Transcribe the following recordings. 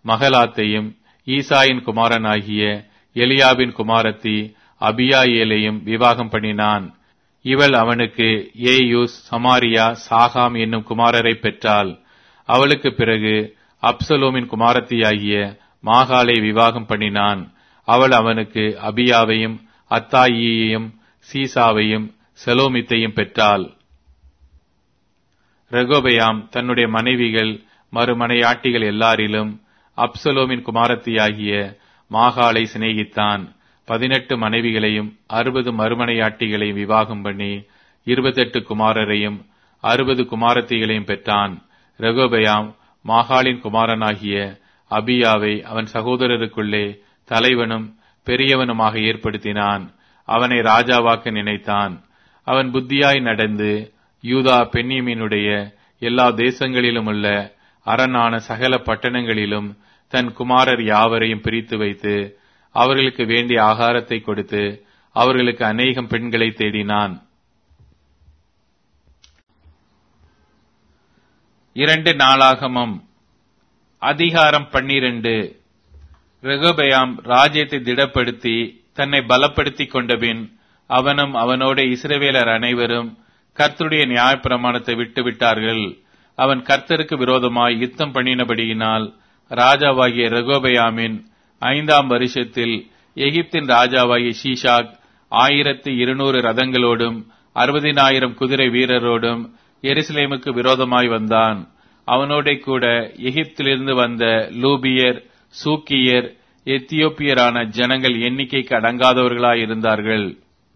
மகலாத்தையும் ஈசாயின் குமாரனாகிய எலியாவின் குமாரத்தி அபியாயேலையும் விவாகம் பண்ணினான் இவள் அவனுக்கு ஏயூஸ் சமாரியா சாகாம் என்னும் குமாரரை பெற்றாள் அவளுக்கு பிறகு அப்சலோமின் குமாரத்தியாகிய மாகாலை விவாகம் பண்ணினான் அவள் அவனுக்கு அபியாவையும் அத்தாயியையும் சீசாவையும் செலோமித்தையும் பெற்றாள் ரெகோபயாம் தன்னுடைய மனைவிகள் மறுமனையாட்டிகள் எல்லாரிலும் அப்சலோமின் குமாரத்தியாகிய மாகாலை சிநேகித்தான் பதினெட்டு மனைவிகளையும் அறுபது மறுமனையாட்டிகளையும் விவாகம் பண்ணி இருபத்தெட்டு குமாரரையும் அறுபது குமாரத்திகளையும் பெற்றான் ரெகோபயாம் மாகாளின் குமாரனாகிய அபியாவை அவன் சகோதரருக்குள்ளே தலைவனும் பெரியவனுமாக ஏற்படுத்தினான் அவனை ராஜாவாக்க நினைத்தான் அவன் புத்தியாய் நடந்து யூதா பெண்ணியமீனுடைய எல்லா தேசங்களிலும் உள்ள அரணான சகல பட்டணங்களிலும் தன் குமாரர் யாவரையும் பிரித்து வைத்து அவர்களுக்கு வேண்டிய ஆகாரத்தை கொடுத்து அவர்களுக்கு அநேகம் பெண்களை தேடினான் இரண்டு நாளாகமம் அதிகாரம் பன்னிரண்டு ரெகோபயாம் ராஜ்யத்தை திடப்படுத்தி தன்னை பலப்படுத்திக் கொண்டபின் அவனும் அவனோட இஸ்ரவேலர் அனைவரும் கர்த்தருடைய நியாயப்பிரமாணத்தை விட்டுவிட்டார்கள் அவன் கர்த்தருக்கு விரோதமாய் யுத்தம் பண்ணினபடியினால் ராஜாவாகிய ரெகோபயாமின் ஐந்தாம் வருஷத்தில் எகிப்தின் ராஜாவாகிய ஷீஷாக் ஆயிரத்தி இருநூறு ரதங்களோடும் அறுபதினாயிரம் குதிரை வீரரோடும் எருசலேமுக்கு விரோதமாய் வந்தான் அவனோட கூட எகிப்திலிருந்து வந்த லூபியர் சூக்கியர் எத்தியோப்பியரான ஜனங்கள் எண்ணிக்கைக்கு அடங்காதவர்களாய் இருந்தார்கள்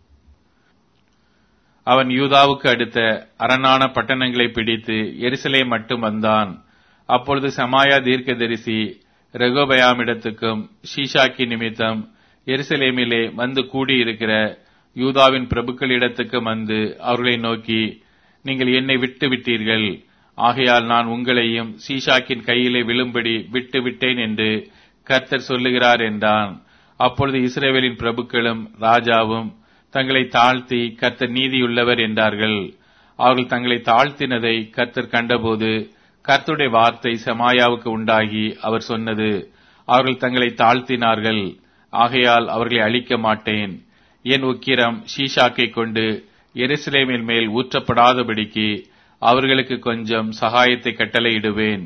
அவன் யூதாவுக்கு அடுத்த அரணான பட்டணங்களை பிடித்து எருசலேம் மட்டும் வந்தான் அப்பொழுது சமாயா தீர்க்கதரிசி ரெகோபயாமிடத்துக்கும் ஷீஷாக்கி நிமித்தம் எருசலேமிலே வந்து கூடியிருக்கிற யூதாவின் பிரபுக்களிடத்துக்கும் வந்து அவர்களை நோக்கி நீங்கள் என்னை விட்டு விட்டீர்கள் ஆகையால் நான் உங்களையும் சீஷாக்கின் கையிலே விழும்படி விட்டு விட்டேன் என்று கர்த்தர் சொல்லுகிறார் என்றான் அப்பொழுது இஸ்ரேவேலின் பிரபுக்களும் ராஜாவும் தங்களை தாழ்த்தி கர்த்தர் நீதியுள்ளவர் என்றார்கள் அவர்கள் தங்களை தாழ்த்தினதை கர்த்தர் கண்டபோது கர்த்தருடைய வார்த்தை செமாயாவுக்கு உண்டாகி அவர் சொன்னது அவர்கள் தங்களை தாழ்த்தினார்கள் ஆகையால் அவர்களை அழிக்க மாட்டேன் என் உக்கிரம் ஷீஷாக்கை கொண்டு எருசலேமின் மேல் ஊற்றப்படாதபடிக்கு அவர்களுக்கு கொஞ்சம் சகாயத்தை கட்டளையிடுவேன்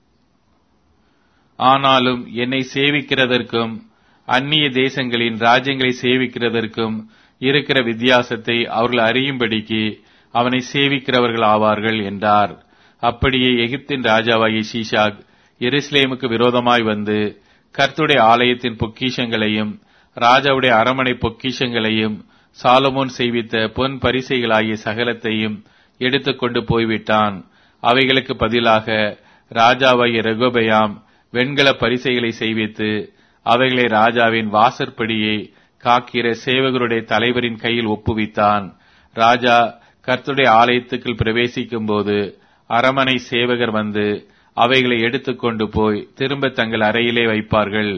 ஆனாலும் என்னை சேவிக்கிறதற்கும் அந்நிய தேசங்களின் ராஜ்யங்களை சேவிக்கிறதற்கும் இருக்கிற வித்தியாசத்தை அவர்கள் அறியும்படிக்கு அவனை சேவிக்கிறவர்கள் ஆவார்கள் என்றார் அப்படியே எகிப்தின் ராஜாவாகிய ஷீஷாக் எருசலேமுக்கு விரோதமாய் வந்து கர்த்துடைய ஆலயத்தின் பொக்கிஷங்களையும் ராஜாவுடைய அரமனை பொக்கிஷங்களையும் சாலமோன் செய்வித்த பொன் பரிசைகளாகிய சகலத்தையும் எடுத்துக்கொண்டு போய்விட்டான் அவைகளுக்கு பதிலாக ராஜாவாகிய ரெகோபயாம் வெண்கல பரிசைகளை செய்வித்து அவைகளை ராஜாவின் வாசற்படியை காக்கிற சேவகருடைய தலைவரின் கையில் ஒப்புவித்தான் ராஜா கர்த்துடைய ஆலயத்துக்குள் பிரவேசிக்கும் போது அரமனை சேவகர் வந்து அவைகளை எடுத்துக்கொண்டு போய் திரும்ப தங்கள் அறையிலே வைப்பார்கள்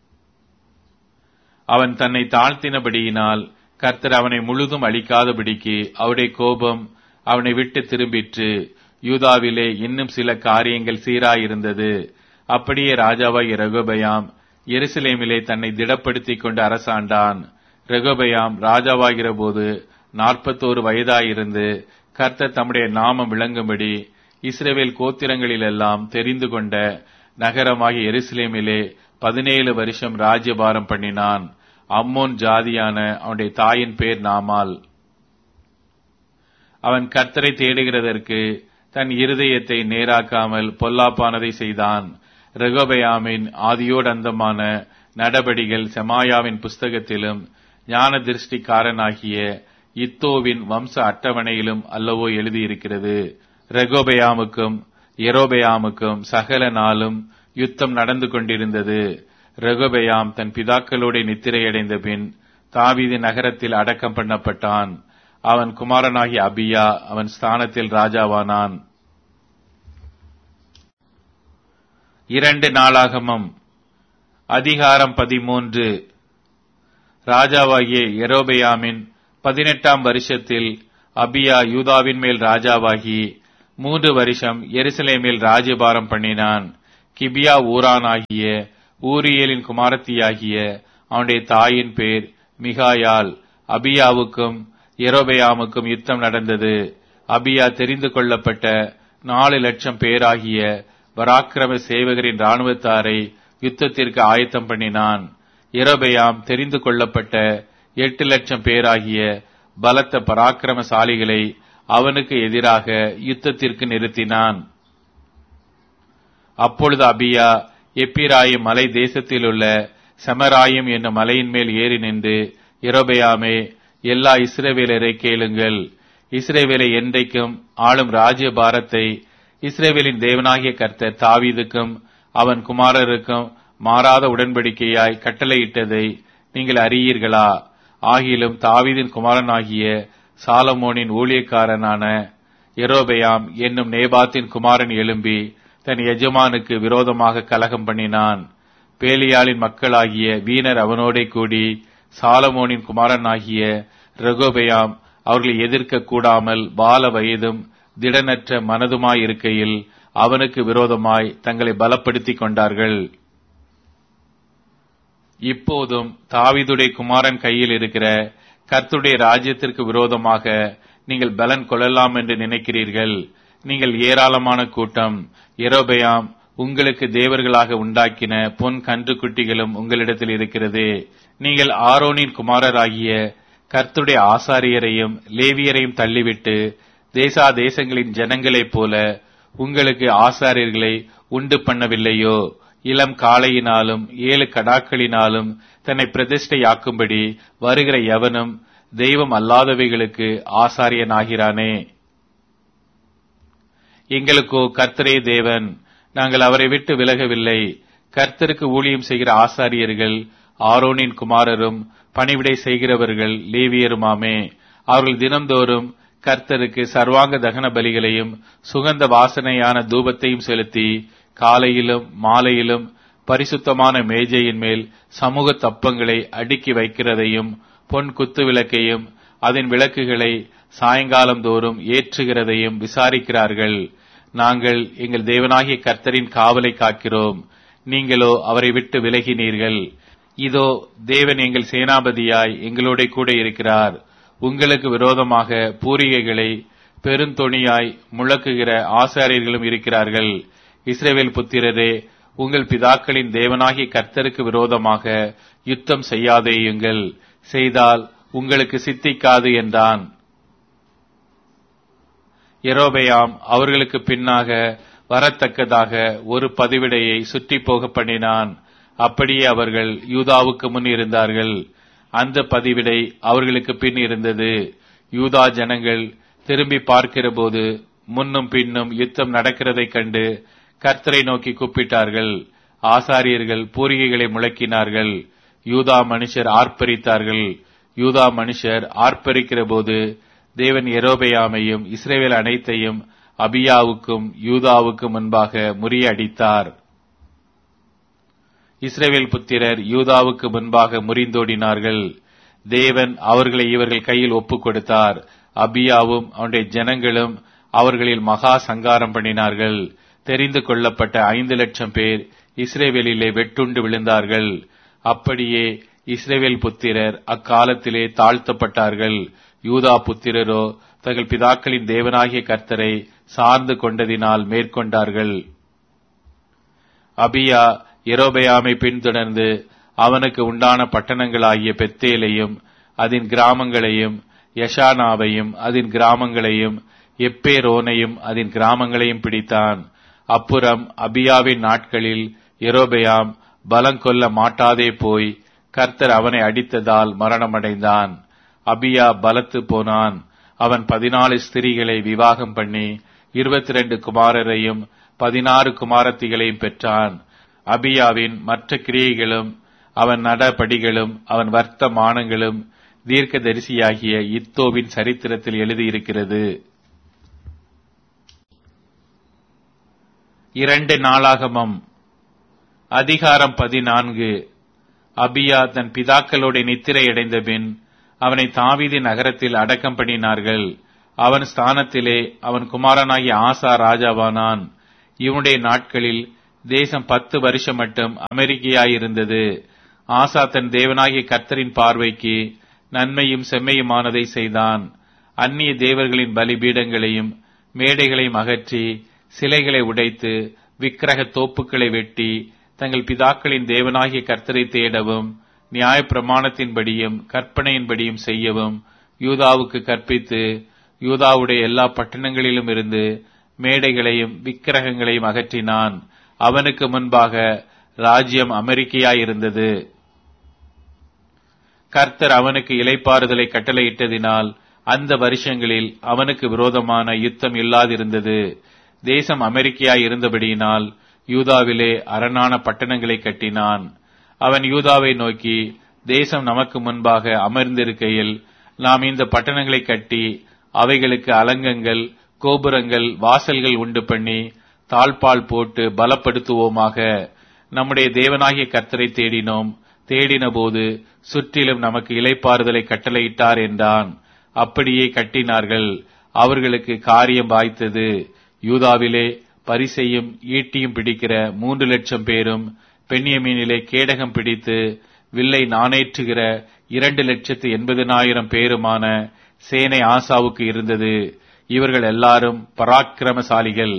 அவன் தன்னை தாழ்த்தினபடியினால் கர்த்தர் அவனை முழுதும் அழிக்காதபடிக்கு அவருடைய கோபம் அவனை விட்டு திரும்பிற்று யூதாவிலே இன்னும் சில காரியங்கள் சீராயிருந்தது அப்படியே ராஜாவாய் ரகுபயாம் எருசலேமிலே தன்னை திடப்படுத்திக் கொண்டு அரசாண்டான் ரெகோபயாம் ராஜாவாகிற போது நாற்பத்தோரு வயதாயிருந்து கர்த்தர் தம்முடைய நாமம் விளங்கும்படி இஸ்ரேவேல் கோத்திரங்களிலெல்லாம் தெரிந்து கொண்ட நகரமாகிய எருசலேமிலே பதினேழு வருஷம் ராஜ்யபாரம் பண்ணினான் அம்மோன் ஜாதியான அவனுடைய தாயின் பேர் நாமால் அவன் கர்த்தரை தேடுகிறதற்கு தன் இருதயத்தை நேராக்காமல் பொல்லாப்பானதை செய்தான் ரெகோபயாமின் ஆதியோடந்தமான நடபடிகள் செமாயாவின் புஸ்தகத்திலும் ஞான திருஷ்டிக்காரனாகிய இத்தோவின் வம்ச அட்டவணையிலும் அல்லவோ எழுதியிருக்கிறது ரெகோபயாமுக்கும் எரோபயாமுக்கும் சகல நாளும் யுத்தம் நடந்து கொண்டிருந்தது ரெகோபயாம் தன் பிதாக்களோட நித்திரையடைந்த பின் தாவீது நகரத்தில் அடக்கம் பண்ணப்பட்டான் அவன் குமாரனாகிய அபியா அவன் ஸ்தானத்தில் ராஜாவானான் இரண்டு நாளாகமம் அதிகாரம் பதிமூன்று ராஜாவாகிய எரோபயாமின் பதினெட்டாம் வருஷத்தில் அபியா யூதாவின் மேல் ராஜாவாகி மூன்று வருஷம் எருசலேமில் ராஜ்யபாரம் பண்ணினான் கிபியா ஊரானாகிய ஊரியலின் குமாரத்தியாகிய அவனுடைய தாயின் பேர் மிகாயால் அபியாவுக்கும் எரோபெயாமுக்கும் யுத்தம் நடந்தது அபியா தெரிந்து கொள்ளப்பட்ட நாலு லட்சம் பேராகிய பராக்கிரம சேவகரின் இராணுவத்தாரை யுத்தத்திற்கு ஆயத்தம் பண்ணினான் எரோபெயாம் தெரிந்து கொள்ளப்பட்ட எட்டு லட்சம் பேராகிய பலத்த பராக்கிரமசாலிகளை அவனுக்கு எதிராக யுத்தத்திற்கு நிறுத்தினான் அப்பொழுது அபியா எப்பிராயும் மலை தேசத்திலுள்ள செமராயும் என்னும் மலையின் மேல் ஏறி நின்று இரபெயாமே எல்லா இஸ்ரவேலரை கேளுங்கள் இஸ்ரேவேலை என்றைக்கும் ஆளும் ராஜ்ய பாரத்தை இஸ்ரேவேலின் தேவனாகிய கர்த்தர் தாவீதுக்கும் அவன் குமாரருக்கும் மாறாத உடன்படிக்கையாய் கட்டளையிட்டதை நீங்கள் அறியீர்களா ஆகிலும் தாவீதின் குமாரனாகிய சாலமோனின் ஊழியக்காரனான எரோபெயாம் என்னும் நேபாத்தின் குமாரன் எழும்பி தன் எஜமானுக்கு விரோதமாக கலகம் பண்ணினான் பேலியாளின் மக்களாகிய வீணர் அவனோடே கூடி சாலமோனின் குமாரனாகிய ரகோபெயாம் அவர்களை எதிர்க்க கூடாமல் பால வயதும் திடனற்ற மனதுமாயிருக்கையில் அவனுக்கு விரோதமாய் தங்களை பலப்படுத்திக் கொண்டார்கள் இப்போதும் தாவிதுடைய குமாரன் கையில் இருக்கிற கர்த்துடைய ராஜ்யத்திற்கு விரோதமாக நீங்கள் பலன் கொள்ளலாம் என்று நினைக்கிறீர்கள் நீங்கள் ஏராளமான கூட்டம் எரோபெயாம் உங்களுக்கு தேவர்களாக உண்டாக்கின பொன் கன்றுக்குட்டிகளும் உங்களிடத்தில் இருக்கிறது நீங்கள் ஆரோனின் குமாரராகிய கர்த்துடைய ஆசாரியரையும் லேவியரையும் தள்ளிவிட்டு தேசா தேசங்களின் ஜனங்களைப் போல உங்களுக்கு ஆசாரியர்களை உண்டு பண்ணவில்லையோ இளம் காளையினாலும் ஏழு கடாக்களினாலும் தன்னை பிரதிஷ்டையாக்கும்படி வருகிற எவனும் தெய்வம் அல்லாதவைகளுக்கு ஆசாரியனாகிறானே எங்களுக்கோ கர்த்தரே தேவன் நாங்கள் அவரை விட்டு விலகவில்லை கர்த்தருக்கு ஊழியம் செய்கிற ஆசாரியர்கள் ஆரோனின் குமாரரும் பணிவிடை செய்கிறவர்கள் லேவியருமாமே அவர்கள் தினம்தோறும் கர்த்தருக்கு சர்வாங்க தகன பலிகளையும் சுகந்த வாசனையான தூபத்தையும் செலுத்தி காலையிலும் மாலையிலும் பரிசுத்தமான மேஜையின் மேல் சமூக தப்பங்களை அடுக்கி வைக்கிறதையும் பொன் குத்து விளக்கையும் அதன் விளக்குகளை சாயங்காலம் தோறும் ஏற்றுகிறதையும் விசாரிக்கிறார்கள் நாங்கள் எங்கள் தேவனாகிய கர்த்தரின் காவலை காக்கிறோம் நீங்களோ அவரை விட்டு விலகினீர்கள் இதோ தேவன் எங்கள் சேனாபதியாய் எங்களோட கூட இருக்கிறார் உங்களுக்கு விரோதமாக பூரிகைகளை பெருந்தொணியாய் முழக்குகிற ஆசாரியர்களும் இருக்கிறார்கள் இஸ்ரேவேல் புத்திரரே உங்கள் பிதாக்களின் தேவனாகிய கர்த்தருக்கு விரோதமாக யுத்தம் செய்யாதேயுங்கள் செய்தால் உங்களுக்கு சித்திக்காது என்றான் எரோபெயாம் அவர்களுக்கு பின்னாக வரத்தக்கதாக ஒரு பதிவிடையை சுற்றி போக பண்ணினான் அப்படியே அவர்கள் யூதாவுக்கு முன் இருந்தார்கள் அந்த பதிவிடை அவர்களுக்கு பின் இருந்தது யூதா ஜனங்கள் திரும்பி பார்க்கிறபோது முன்னும் பின்னும் யுத்தம் நடக்கிறதைக் கண்டு கர்த்தரை நோக்கி கூப்பிட்டார்கள் ஆசாரியர்கள் பூரிகைகளை முழக்கினார்கள் யூதா மனுஷர் ஆர்ப்பரித்தார்கள் யூதா மனுஷர் ஆர்ப்பரிக்கிற போது தேவன் எரோபெயாமையும் இஸ்ரேவேல் அனைத்தையும் அபியாவுக்கும் யூதாவுக்கும் முன்பாக முறியடித்தார் இஸ்ரேவேல் புத்திரர் யூதாவுக்கு முன்பாக முறிந்தோடினார்கள் தேவன் அவர்களை இவர்கள் கையில் ஒப்புக் கொடுத்தார் அபியாவும் அவனுடைய ஜனங்களும் அவர்களில் மகா சங்காரம் பண்ணினார்கள் தெரிந்து கொள்ளப்பட்ட ஐந்து லட்சம் பேர் இஸ்ரேவேலிலே வெட்டுண்டு விழுந்தார்கள் அப்படியே இஸ்ரேவேல் புத்திரர் அக்காலத்திலே தாழ்த்தப்பட்டார்கள் யூதா புத்திரரோ தங்கள் பிதாக்களின் தேவனாகிய கர்த்தரை சார்ந்து கொண்டதினால் மேற்கொண்டார்கள் அபியா எரோபெயாமை பின்தொடர்ந்து அவனுக்கு உண்டான பட்டணங்களாகிய பெத்தேலையும் அதன் கிராமங்களையும் யஷானாவையும் அதன் கிராமங்களையும் எப்பேரோனையும் அதன் கிராமங்களையும் பிடித்தான் அப்புறம் அபியாவின் நாட்களில் எரோபெயாம் பலங்கொல்ல மாட்டாதே போய் கர்த்தர் அவனை அடித்ததால் மரணமடைந்தான் அபியா பலத்து போனான் அவன் பதினாலு ஸ்திரீகளை விவாகம் பண்ணி இருபத்தி ரெண்டு குமாரரையும் பதினாறு குமாரத்திகளையும் பெற்றான் அபியாவின் மற்ற கிரியைகளும் அவன் நடபடிகளும் அவன் வர்த்தமானங்களும் தீர்க்கதரிசியாகிய இத்தோவின் சரித்திரத்தில் எழுதியிருக்கிறது இரண்டு நாளாகமம் அதிகாரம் பதினான்கு அபியா தன் பிதாக்களோட நித்திரையடைந்த பின் அவனை தாவீதி நகரத்தில் அடக்கம் பண்ணினார்கள் அவன் ஸ்தானத்திலே அவன் குமாரனாகிய ஆசா ராஜாவானான் இவனுடைய நாட்களில் தேசம் பத்து வருஷம் மட்டும் அமெரிக்கையாயிருந்தது ஆசா தன் தேவனாகிய கர்த்தரின் பார்வைக்கு நன்மையும் செம்மையுமானதை செய்தான் அந்நிய தேவர்களின் பலிபீடங்களையும் மேடைகளையும் அகற்றி சிலைகளை உடைத்து விக்கிரக தோப்புக்களை வெட்டி தங்கள் பிதாக்களின் தேவனாகிய கர்த்தரை தேடவும் நியாய பிரமாணத்தின்படியும் கற்பனையின்படியும் செய்யவும் யூதாவுக்கு கற்பித்து யூதாவுடைய எல்லா பட்டணங்களிலும் இருந்து மேடைகளையும் விக்கிரகங்களையும் அகற்றினான் அவனுக்கு முன்பாக ராஜ்யம் அமெரிக்கையாயிருந்தது கர்த்தர் அவனுக்கு இலைப்பாறுதலை கட்டளையிட்டதினால் அந்த வருஷங்களில் அவனுக்கு விரோதமான யுத்தம் இல்லாதிருந்தது தேசம் அமெரிக்கையாய் இருந்தபடியினால் யூதாவிலே அரணான பட்டணங்களை கட்டினான் அவன் யூதாவை நோக்கி தேசம் நமக்கு முன்பாக அமர்ந்திருக்கையில் நாம் இந்த பட்டணங்களை கட்டி அவைகளுக்கு அலங்கங்கள் கோபுரங்கள் வாசல்கள் உண்டு பண்ணி தாழ்பால் போட்டு பலப்படுத்துவோமாக நம்முடைய தேவனாகிய கர்த்தரை தேடினோம் தேடினபோது சுற்றிலும் நமக்கு இலைப்பாறுதலை கட்டளையிட்டார் என்றான் அப்படியே கட்டினார்கள் அவர்களுக்கு காரியம் வாய்த்தது யூதாவிலே பரிசையும் ஈட்டியும் பிடிக்கிற மூன்று லட்சம் பேரும் பெண்ணியமீனிலே கேடகம் பிடித்து வில்லை நாணேற்றுகிற இரண்டு லட்சத்து எண்பதினாயிரம் பேருமான சேனை ஆசாவுக்கு இருந்தது இவர்கள் எல்லாரும் பராக்கிரமசாலிகள்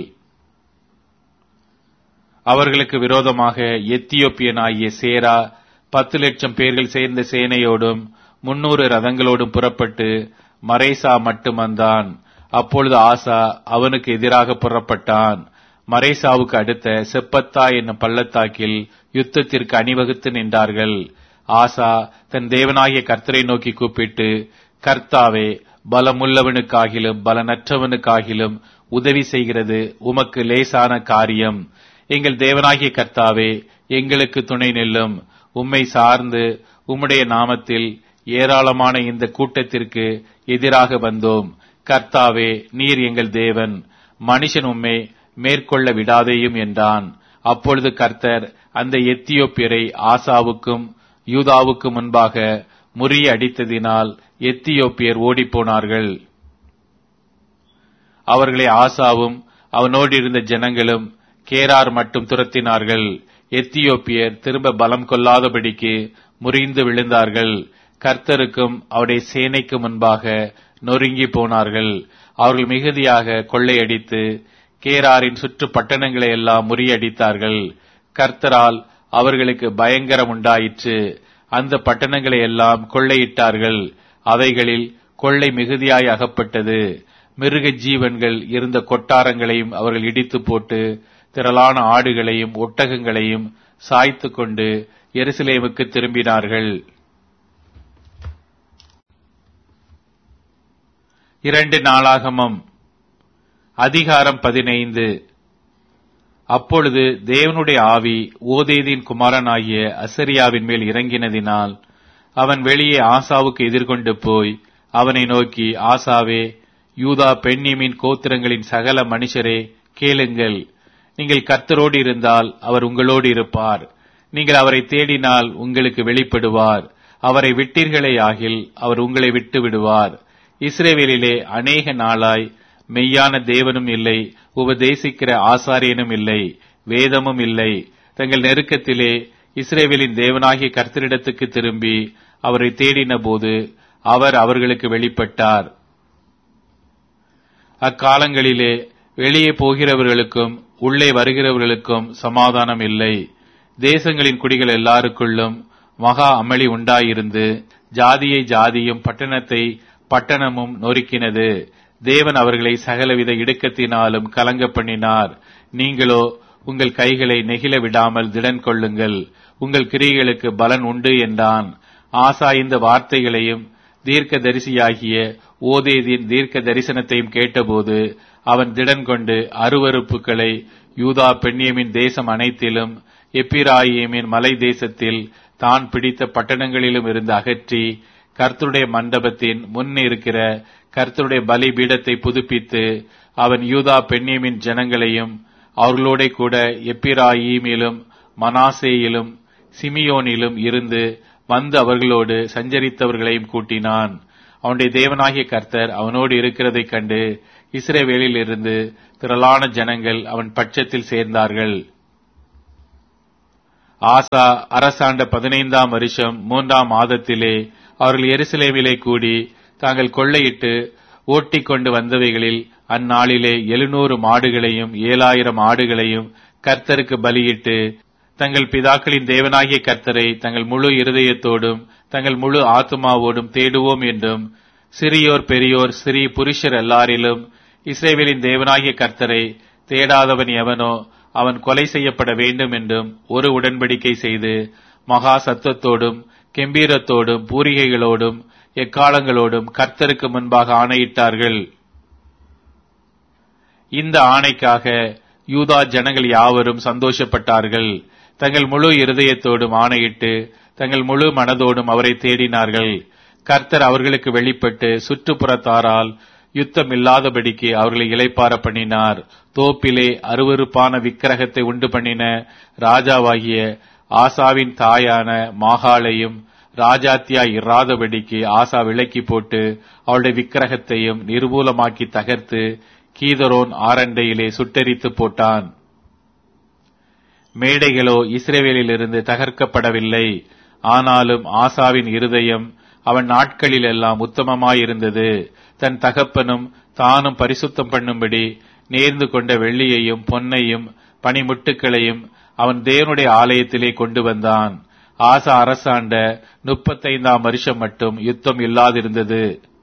அவர்களுக்கு விரோதமாக எத்தியோப்பியனாகிய சேரா பத்து லட்சம் பேர்கள் சேர்ந்த சேனையோடும் முன்னூறு ரதங்களோடும் புறப்பட்டு மரேசா மட்டும் வந்தான் அப்பொழுது ஆசா அவனுக்கு எதிராக புறப்பட்டான் மரேசாவுக்கு அடுத்த செப்பத்தா என்னும் பள்ளத்தாக்கில் யுத்தத்திற்கு அணிவகுத்து நின்றார்கள் ஆசா தன் தேவனாகிய கர்த்தரை நோக்கி கூப்பிட்டு கர்த்தாவே பலமுள்ளவனுக்காகிலும் பலனற்றவனுக்காகிலும் உதவி செய்கிறது உமக்கு லேசான காரியம் எங்கள் தேவனாகிய கர்த்தாவே எங்களுக்கு துணை நில்லும் உம்மை சார்ந்து உம்முடைய நாமத்தில் ஏராளமான இந்த கூட்டத்திற்கு எதிராக வந்தோம் கர்த்தாவே நீர் எங்கள் தேவன் மனுஷன் உம்மை மேற்கொள்ள விடாதேயும் என்றான் அப்பொழுது கர்த்தர் அந்த எத்தியோப்பியரை ஆசாவுக்கும் யூதாவுக்கு முன்பாக முறியடித்ததினால் எத்தியோப்பியர் ஓடிப்போனார்கள் அவர்களை ஆசாவும் அவனோடு இருந்த ஜனங்களும் கேரார் மட்டும் துரத்தினார்கள் எத்தியோப்பியர் திரும்ப பலம் கொள்ளாதபடிக்கு முறிந்து விழுந்தார்கள் கர்த்தருக்கும் அவருடைய சேனைக்கு முன்பாக நொறுங்கி போனார்கள் அவர்கள் மிகுதியாக கொள்ளையடித்து கேராரின் சுற்று பட்டணங்களை எல்லாம் முறியடித்தார்கள் கர்த்தரால் அவர்களுக்கு பயங்கரம் உண்டாயிற்று அந்த பட்டணங்களை எல்லாம் கொள்ளையிட்டார்கள் அவைகளில் கொள்ளை மிகுதியாய் அகப்பட்டது மிருக ஜீவன்கள் இருந்த கொட்டாரங்களையும் அவர்கள் இடித்து போட்டு திரளான ஆடுகளையும் ஒட்டகங்களையும் சாய்த்து கொண்டு எருசலேமுக்கு திரும்பினார்கள் இரண்டு நாளாகமம் அதிகாரம் பதினைந்து அப்பொழுது தேவனுடைய ஆவி ஓதேதின் குமாரனாகிய அசரியாவின் மேல் இறங்கினதினால் அவன் வெளியே ஆசாவுக்கு எதிர்கொண்டு போய் அவனை நோக்கி ஆசாவே யூதா பெண்ணியமின் கோத்திரங்களின் சகல மனுஷரே கேளுங்கள் நீங்கள் கர்த்தரோடு இருந்தால் அவர் உங்களோடு இருப்பார் நீங்கள் அவரை தேடினால் உங்களுக்கு வெளிப்படுவார் அவரை விட்டீர்களே ஆகில் அவர் உங்களை விட்டு விடுவார் இஸ்ரேவேலிலே அநேக நாளாய் மெய்யான தேவனும் இல்லை உபதேசிக்கிற ஆசாரியனும் இல்லை வேதமும் இல்லை தங்கள் நெருக்கத்திலே இஸ்ரேவேலின் தேவனாகிய கர்த்தரிடத்துக்கு திரும்பி அவரை தேடின போது அவர் அவர்களுக்கு வெளிப்பட்டார் அக்காலங்களிலே வெளியே போகிறவர்களுக்கும் உள்ளே வருகிறவர்களுக்கும் சமாதானம் இல்லை தேசங்களின் குடிகள் எல்லாருக்குள்ளும் மகா அமளி உண்டாயிருந்து ஜாதியை ஜாதியும் பட்டணத்தை பட்டணமும் நொறுக்கினது தேவன் அவர்களை சகலவித இடுக்கத்தினாலும் கலங்க பண்ணினார் நீங்களோ உங்கள் கைகளை நெகிழ விடாமல் திடன் கொள்ளுங்கள் உங்கள் கிரிகளுக்கு பலன் உண்டு என்றான் ஆசா இந்த வார்த்தைகளையும் தீர்க்க தரிசியாகிய ஓதேதின் தீர்க்க தரிசனத்தையும் கேட்டபோது அவன் திடன் கொண்டு அருவறுப்புகளை யூதா பெண்ணியமின் தேசம் அனைத்திலும் எப்பிராயிமின் மலை தேசத்தில் தான் பிடித்த பட்டணங்களிலும் இருந்து அகற்றி கர்த்தருடைய மண்டபத்தின் முன் இருக்கிற கர்த்தருடைய பலி பீடத்தை புதுப்பித்து அவன் யூதா பெண்ணியமின் ஜனங்களையும் அவர்களோட கூட எப்பிராயிமிலும் மனாசேயிலும் சிமியோனிலும் இருந்து வந்து அவர்களோடு சஞ்சரித்தவர்களையும் கூட்டினான் அவனுடைய தேவனாகிய கர்த்தர் அவனோடு இருக்கிறதைக் கண்டு இஸ்ரேவேலில் இருந்து திரளான ஜனங்கள் அவன் பட்சத்தில் சேர்ந்தார்கள் ஆசா அரசாண்ட பதினைந்தாம் வருஷம் மூன்றாம் மாதத்திலே அவர்கள் எருசலேமிலே கூடி தாங்கள் கொள்ளையிட்டு ஓட்டிக் கொண்டு வந்தவைகளில் அந்நாளிலே எழுநூறு மாடுகளையும் ஏழாயிரம் ஆடுகளையும் கர்த்தருக்கு பலியிட்டு தங்கள் பிதாக்களின் தேவனாகிய கர்த்தரை தங்கள் முழு இருதயத்தோடும் தங்கள் முழு ஆத்மாவோடும் தேடுவோம் என்றும் சிறியோர் பெரியோர் சிறி புருஷர் எல்லாரிலும் இஸ்ரேவேலின் தேவனாகிய கர்த்தரை தேடாதவன் எவனோ அவன் கொலை செய்யப்பட வேண்டும் என்றும் ஒரு உடன்படிக்கை செய்து மகா சத்தத்தோடும் கெம்பீரத்தோடும் பூரிகைகளோடும் எக்காலங்களோடும் கர்த்தருக்கு முன்பாக ஆணையிட்டார்கள் இந்த ஆணைக்காக யூதா ஜனங்கள் யாவரும் சந்தோஷப்பட்டார்கள் தங்கள் முழு இருதயத்தோடும் ஆணையிட்டு தங்கள் முழு மனதோடும் அவரை தேடினார்கள் கர்த்தர் அவர்களுக்கு வெளிப்பட்டு சுற்றுப்புறத்தாரால் யுத்தம் இல்லாதபடிக்கு அவர்களை இளைப்பார பண்ணினார் தோப்பிலே அருவருப்பான விக்கிரகத்தை உண்டு பண்ணின ராஜாவாகிய ஆசாவின் தாயான மாகாளையும் ராஜாத்தியா இராதபடிக்கு ஆசா விலக்கி போட்டு அவளுடைய விக்கிரகத்தையும் நிர்மூலமாக்கி தகர்த்து கீதரோன் ஆரண்டையிலே சுட்டெரித்து போட்டான் மேடைகளோ இஸ்ரேவேலிலிருந்து தகர்க்கப்படவில்லை ஆனாலும் ஆசாவின் இருதயம் அவன் நாட்களில் எல்லாம் உத்தமமாயிருந்தது தன் தகப்பனும் தானும் பரிசுத்தம் பண்ணும்படி நேர்ந்து கொண்ட வெள்ளியையும் பொன்னையும் பனிமுட்டுக்களையும் அவன் தேவனுடைய ஆலயத்திலே கொண்டு வந்தான் ஆசா அரசாண்ட முப்பத்தைந்தாம் வருஷம் மட்டும் யுத்தம் இல்லாதிருந்தது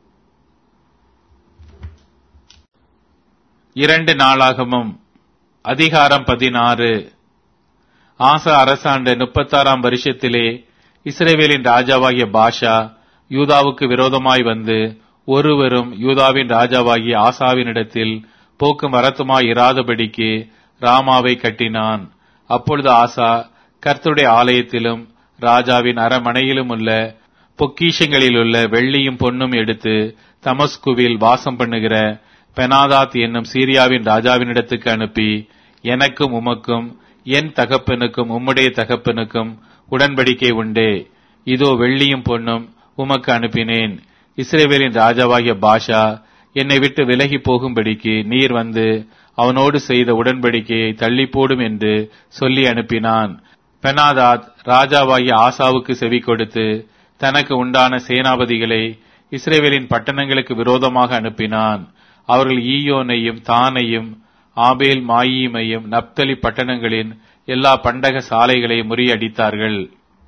இரண்டு நாளாகமும் அதிகாரம் பதினாறு ஆசா அரசாண்ட முப்பத்தாறாம் வருஷத்திலே இஸ்ரேவேலின் ராஜாவாகிய பாஷா யூதாவுக்கு விரோதமாய் வந்து ஒருவரும் யூதாவின் ராஜாவாகிய ஆசாவினிடத்தில் போக்கும் வரத்துமாய் இராதபடிக்கு ராமாவை கட்டினான் அப்பொழுது ஆசா கர்த்தருடைய ஆலயத்திலும் ராஜாவின் அரமனையிலும் உள்ள பொக்கிஷங்களிலுள்ள வெள்ளியும் பொன்னும் எடுத்து தமஸ்குவில் வாசம் பண்ணுகிற பெனாதாத் என்னும் சீரியாவின் ராஜாவினிடத்துக்கு அனுப்பி எனக்கும் உமக்கும் என் தகப்பனுக்கும் உம்முடைய தகப்பனுக்கும் உடன்படிக்கை உண்டே இதோ வெள்ளியும் பொன்னும் உமக்கு அனுப்பினேன் இஸ்ரேவேலின் ராஜாவாகிய பாஷா என்னை விட்டு விலகி போகும்படிக்கு நீர் வந்து அவனோடு செய்த உடன்படிக்கையை தள்ளி போடும் என்று சொல்லி அனுப்பினான் பெனாதாத் ராஜாவாகிய ஆசாவுக்கு செவி கொடுத்து தனக்கு உண்டான சேனாபதிகளை இஸ்ரேவேலின் பட்டணங்களுக்கு விரோதமாக அனுப்பினான் அவர்கள் ஈயோனையும் தானையும் ஆபேல் மாயீமையும் நப்தலி பட்டணங்களின் எல்லா பண்டக சாலைகளை முறியடித்தார்கள்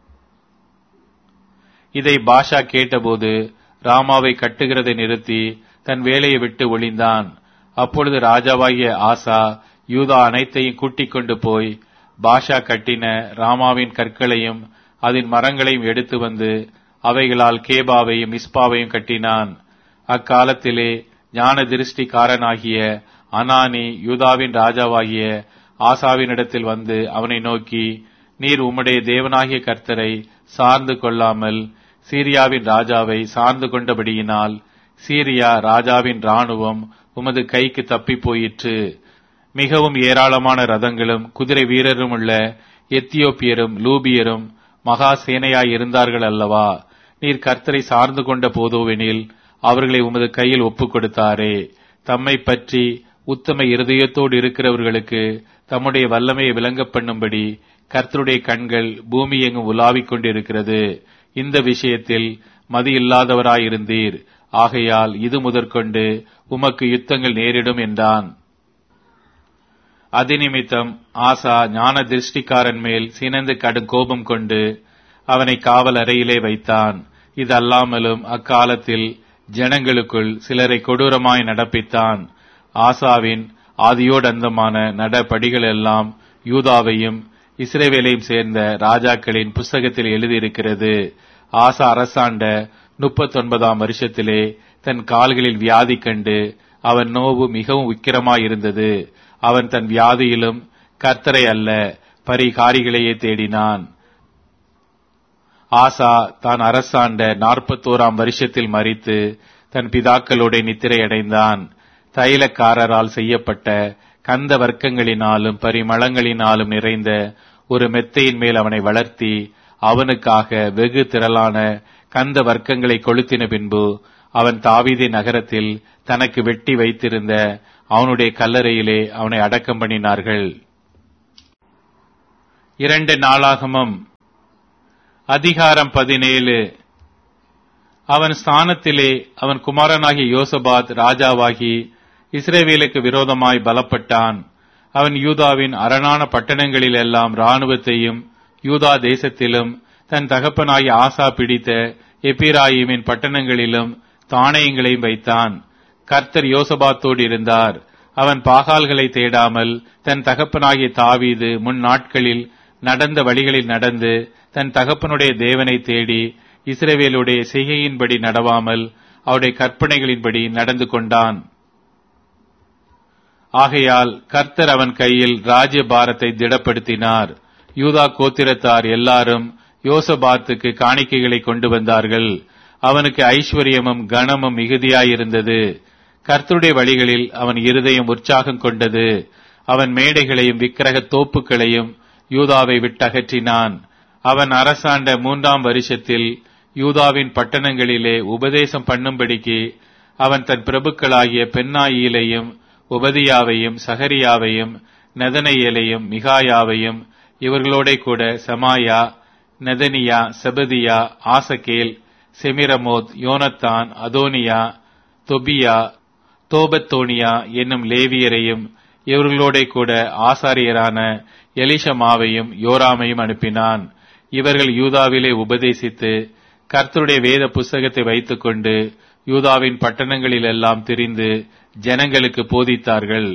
இதை பாஷா கேட்டபோது ராமாவை கட்டுகிறதை நிறுத்தி தன் வேலையை விட்டு ஒளிந்தான் அப்பொழுது ராஜாவாகிய ஆசா யூதா அனைத்தையும் கூட்டிக் கொண்டு போய் பாஷா கட்டின ராமாவின் கற்களையும் அதன் மரங்களையும் எடுத்து வந்து அவைகளால் கேபாவையும் மிஸ்பாவையும் கட்டினான் அக்காலத்திலே ஞான திருஷ்டிக்காரனாகிய அனானி யூதாவின் ராஜாவாகிய ஆசாவினிடத்தில் வந்து அவனை நோக்கி நீர் உம்முடைய தேவனாகிய கர்த்தரை சார்ந்து கொள்ளாமல் சீரியாவின் ராஜாவை சார்ந்து கொண்டபடியினால் சீரியா ராஜாவின் ராணுவம் உமது கைக்கு தப்பி போயிற்று மிகவும் ஏராளமான ரதங்களும் குதிரை வீரரும் உள்ள எத்தியோப்பியரும் லூபியரும் மகா சேனையாய் இருந்தார்கள் அல்லவா நீர் கர்த்தரை சார்ந்து கொண்ட போதோவெனில் அவர்களை உமது கையில் ஒப்புக் கொடுத்தாரே தம்மை பற்றி உத்தம இருதயத்தோடு இருக்கிறவர்களுக்கு தம்முடைய வல்லமையை விளங்க பண்ணும்படி கர்த்தருடைய கண்கள் பூமி எங்கும் உலாவிக் கொண்டிருக்கிறது இந்த விஷயத்தில் மதி இல்லாதவராயிருந்தீர் ஆகையால் இது முதற்கொண்டு உமக்கு யுத்தங்கள் நேரிடும் என்றான் அதிநிமித்தம் ஆசா ஞான திருஷ்டிக்காரன் மேல் சினந்து கடும் கோபம் கொண்டு அவனை காவல் அறையிலே வைத்தான் இது அல்லாமலும் அக்காலத்தில் ஜனங்களுக்குள் சிலரை கொடூரமாய் நடப்பித்தான் ஆசாவின் ஆதியோடந்தமான நடபடிகள் எல்லாம் யூதாவையும் இஸ்ரேவேலையும் சேர்ந்த ராஜாக்களின் புஸ்தகத்தில் எழுதியிருக்கிறது ஆசா அரசாண்ட முப்பத்தொன்பதாம் வருஷத்திலே தன் கால்களில் வியாதி கண்டு அவன் நோவு மிகவும் உக்கிரமாயிருந்தது அவன் தன் வியாதியிலும் கர்த்தரை அல்ல பரிகாரிகளையே தேடினான் ஆசா தான் அரசாண்ட நாற்பத்தோராம் வருஷத்தில் மறித்து தன் பிதாக்களோட நித்திரை அடைந்தான் தைலக்காரரால் செய்யப்பட்ட கந்த வர்க்கங்களினாலும் பரிமளங்களினாலும் நிறைந்த ஒரு மெத்தையின் மேல் அவனை வளர்த்தி அவனுக்காக வெகு திரளான கந்த வர்க்கங்களை கொளுத்தின பின்பு அவன் தாவீதி நகரத்தில் தனக்கு வெட்டி வைத்திருந்த அவனுடைய கல்லறையிலே அவனை அடக்கம் பண்ணினார்கள் இரண்டு நாளாகமம் அதிகாரம் பதினேழு அவன் ஸ்தானத்திலே அவன் குமாரனாகிய யோசபாத் ராஜாவாகி இஸ்ரேவேலுக்கு விரோதமாய் பலப்பட்டான் அவன் யூதாவின் அரணான பட்டணங்களிலெல்லாம் இராணுவத்தையும் யூதா தேசத்திலும் தன் தகப்பனாகிய ஆசா பிடித்த எப்பிராயிமின் பட்டணங்களிலும் தானியங்களையும் வைத்தான் கர்த்தர் யோசபாத்தோடு இருந்தார் அவன் பாகால்களை தேடாமல் தன் தகப்பனாகிய தாவீது முன் நாட்களில் நடந்த வழிகளில் நடந்து தன் தகப்பனுடைய தேவனை தேடி இஸ்ரவேலுடைய செய்கையின்படி நடவாமல் அவருடைய கற்பனைகளின்படி நடந்து கொண்டான் ஆகையால் கர்த்தர் அவன் கையில் ராஜ்ய பாரத்தை திடப்படுத்தினார் யூதா கோத்திரத்தார் எல்லாரும் யோசபாத்துக்கு காணிக்கைகளை கொண்டு வந்தார்கள் அவனுக்கு ஐஸ்வர்யமும் கனமும் மிகுதியாயிருந்தது கர்த்தருடைய வழிகளில் அவன் இருதயம் உற்சாகம் கொண்டது அவன் மேடைகளையும் விக்கிரக தோப்புகளையும் யூதாவை விட்டகற்றினான் அவன் அரசாண்ட மூன்றாம் வருஷத்தில் யூதாவின் பட்டணங்களிலே உபதேசம் பண்ணும்படிக்கு அவன் தன் பிரபுக்களாகிய பெண்ணாயிலையும் உபதியாவையும் சகரியாவையும் நெதனையேலையும் மிகாயாவையும் இவர்களோட கூட சமாயா நெதனியா செபதியா ஆசகேல் செமிரமோத் யோனத்தான் அதோனியா தொபியா தோபத்தோனியா என்னும் லேவியரையும் இவர்களோட கூட ஆசாரியரான எலிஷமாவையும் யோராமையும் அனுப்பினான் இவர்கள் யூதாவிலே உபதேசித்து கர்த்தருடைய வேத புஸ்தகத்தை வைத்துக்கொண்டு யூதாவின் பட்டணங்களிலெல்லாம் திரிந்து ஜனங்களுக்கு போதித்தார்கள்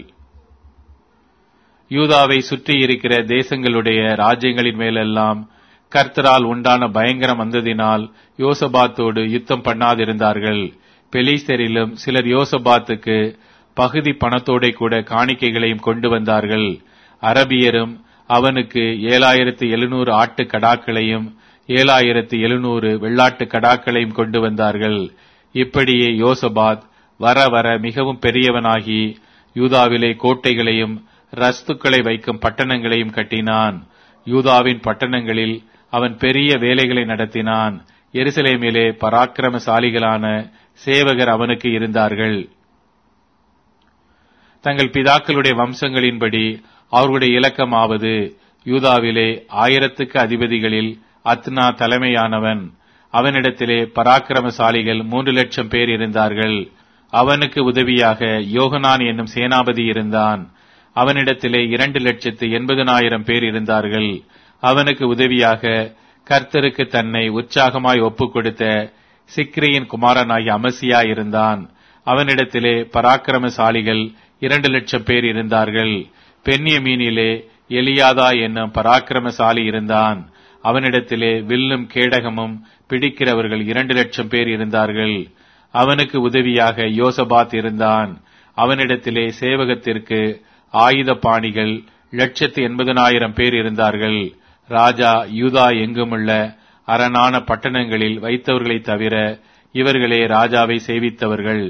யூதாவை சுற்றி இருக்கிற தேசங்களுடைய ராஜ்யங்களின் மேலெல்லாம் கர்த்தரால் உண்டான பயங்கரம் வந்ததினால் யோசபாத்தோடு யுத்தம் பண்ணாதிருந்தார்கள் பெலிஸ்தரிலும் சிலர் யோசபாத்துக்கு பகுதி பணத்தோட கூட காணிக்கைகளையும் கொண்டு வந்தார்கள் அரபியரும் அவனுக்கு ஏழாயிரத்து எழுநூறு ஆட்டு கடாக்களையும் ஏழாயிரத்து எழுநூறு வெள்ளாட்டு கடாக்களையும் கொண்டு வந்தார்கள் இப்படியே யோசபாத் வர வர மிகவும் பெரியவனாகி யூதாவிலே கோட்டைகளையும் ரஸ்துக்களை வைக்கும் பட்டணங்களையும் கட்டினான் யூதாவின் பட்டணங்களில் அவன் பெரிய வேலைகளை நடத்தினான் எருசலேமிலே பராக்கிரமசாலிகளான சேவகர் அவனுக்கு இருந்தார்கள் தங்கள் பிதாக்களுடைய வம்சங்களின்படி அவர்களுடைய இலக்கமாவது யூதாவிலே ஆயிரத்துக்கு அதிபதிகளில் அத்னா தலைமையானவன் அவனிடத்திலே பராக்கிரமசாலிகள் மூன்று லட்சம் பேர் இருந்தார்கள் அவனுக்கு உதவியாக யோகனான் என்னும் சேனாபதி இருந்தான் அவனிடத்திலே இரண்டு லட்சத்து எண்பதனாயிரம் பேர் இருந்தார்கள் அவனுக்கு உதவியாக கர்த்தருக்கு தன்னை உற்சாகமாய் ஒப்புக் கொடுத்த சிக்ரியின் குமாரனாகிய அமசியா இருந்தான் அவனிடத்திலே பராக்கிரமசாலிகள் இரண்டு லட்சம் பேர் இருந்தார்கள் பெண்ணிய மீனிலே எலியாதா என்னும் பராக்கிரமசாலி இருந்தான் அவனிடத்திலே வில்லும் கேடகமும் பிடிக்கிறவர்கள் இரண்டு லட்சம் பேர் இருந்தார்கள் அவனுக்கு உதவியாக யோசபாத் இருந்தான் அவனிடத்திலே சேவகத்திற்கு ஆயுத பாணிகள் லட்சத்து எண்பதனாயிரம் பேர் இருந்தார்கள் ராஜா யூதா எங்குமுள்ள அரணான பட்டணங்களில் வைத்தவர்களை தவிர இவர்களே ராஜாவை சேவித்தவர்கள்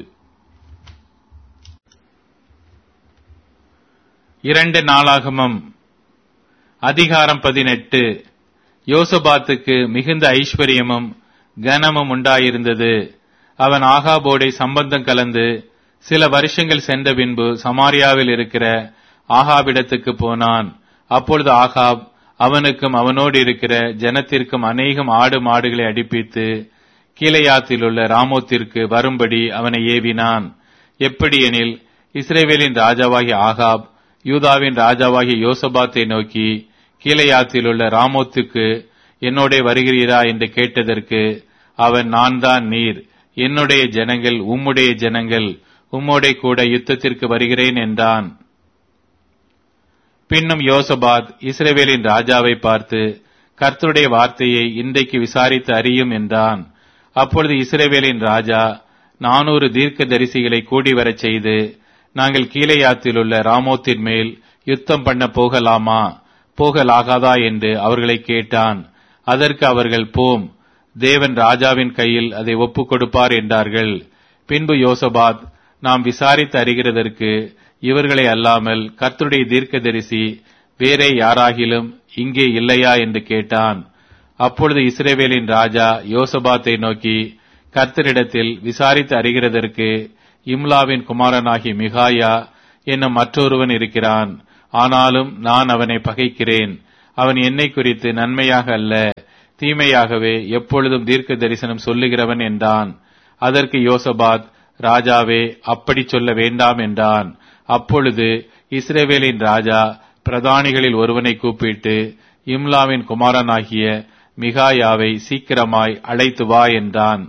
இரண்டு நாளாகமம் அதிகாரம் பதினெட்டு யோசபாத்துக்கு மிகுந்த ஐஸ்வர்யமும் கனமும் உண்டாயிருந்தது அவன் ஆகாபோடை சம்பந்தம் கலந்து சில வருஷங்கள் சென்ற பின்பு சமாரியாவில் இருக்கிற ஆகாபிடத்துக்கு போனான் அப்பொழுது ஆகாப் அவனுக்கும் அவனோடு இருக்கிற ஜனத்திற்கும் அநேகம் ஆடு மாடுகளை அடிப்பித்து கீழையாத்தில் உள்ள ராமோத்திற்கு வரும்படி அவனை ஏவினான் எப்படியெனில் இஸ்ரேவேலின் ராஜாவாகிய ஆகாப் யூதாவின் ராஜாவாகிய யோசபாத்தை நோக்கி கீழையாத்தில் உள்ள ராமோத்துக்கு என்னோட வருகிறீரா என்று கேட்டதற்கு அவன் நான் தான் நீர் என்னுடைய ஜனங்கள் உம்முடைய ஜனங்கள் உம்மோட கூட யுத்தத்திற்கு வருகிறேன் என்றான் பின்னும் யோசபாத் இஸ்ரேவேலின் ராஜாவை பார்த்து கர்த்தருடைய வார்த்தையை இன்றைக்கு விசாரித்து அறியும் என்றான் அப்பொழுது இஸ்ரேவேலின் ராஜா நானூறு தீர்க்க தரிசிகளை கூடி வரச் செய்து நாங்கள் கீழையாத்தில் உள்ள ராமோத்தின் மேல் யுத்தம் பண்ண போகலாமா போகலாகாதா என்று அவர்களை கேட்டான் அதற்கு அவர்கள் போம் தேவன் ராஜாவின் கையில் அதை ஒப்புக் கொடுப்பார் என்றார்கள் பின்பு யோசபாத் நாம் விசாரித்து அறிகிறதற்கு இவர்களை அல்லாமல் கர்த்தருடைய தீர்க்கதரிசி வேறே யாராகிலும் இங்கே இல்லையா என்று கேட்டான் அப்பொழுது இஸ்ரேவேலின் ராஜா யோசபாத்தை நோக்கி கர்த்தரிடத்தில் விசாரித்து அறிகிறதற்கு இம்லாவின் குமாரனாகி மிகாயா என்னும் மற்றொருவன் இருக்கிறான் ஆனாலும் நான் அவனை பகைக்கிறேன் அவன் என்னை குறித்து நன்மையாக அல்ல தீமையாகவே எப்பொழுதும் தீர்க்க தரிசனம் சொல்லுகிறவன் என்றான் அதற்கு யோசபாத் ராஜாவே அப்படி சொல்ல வேண்டாம் என்றான் அப்பொழுது இஸ்ரேவேலின் ராஜா பிரதானிகளில் ஒருவனை கூப்பிட்டு இம்லாவின் குமாரனாகிய மிகாயாவை சீக்கிரமாய் அழைத்து வா என்றான்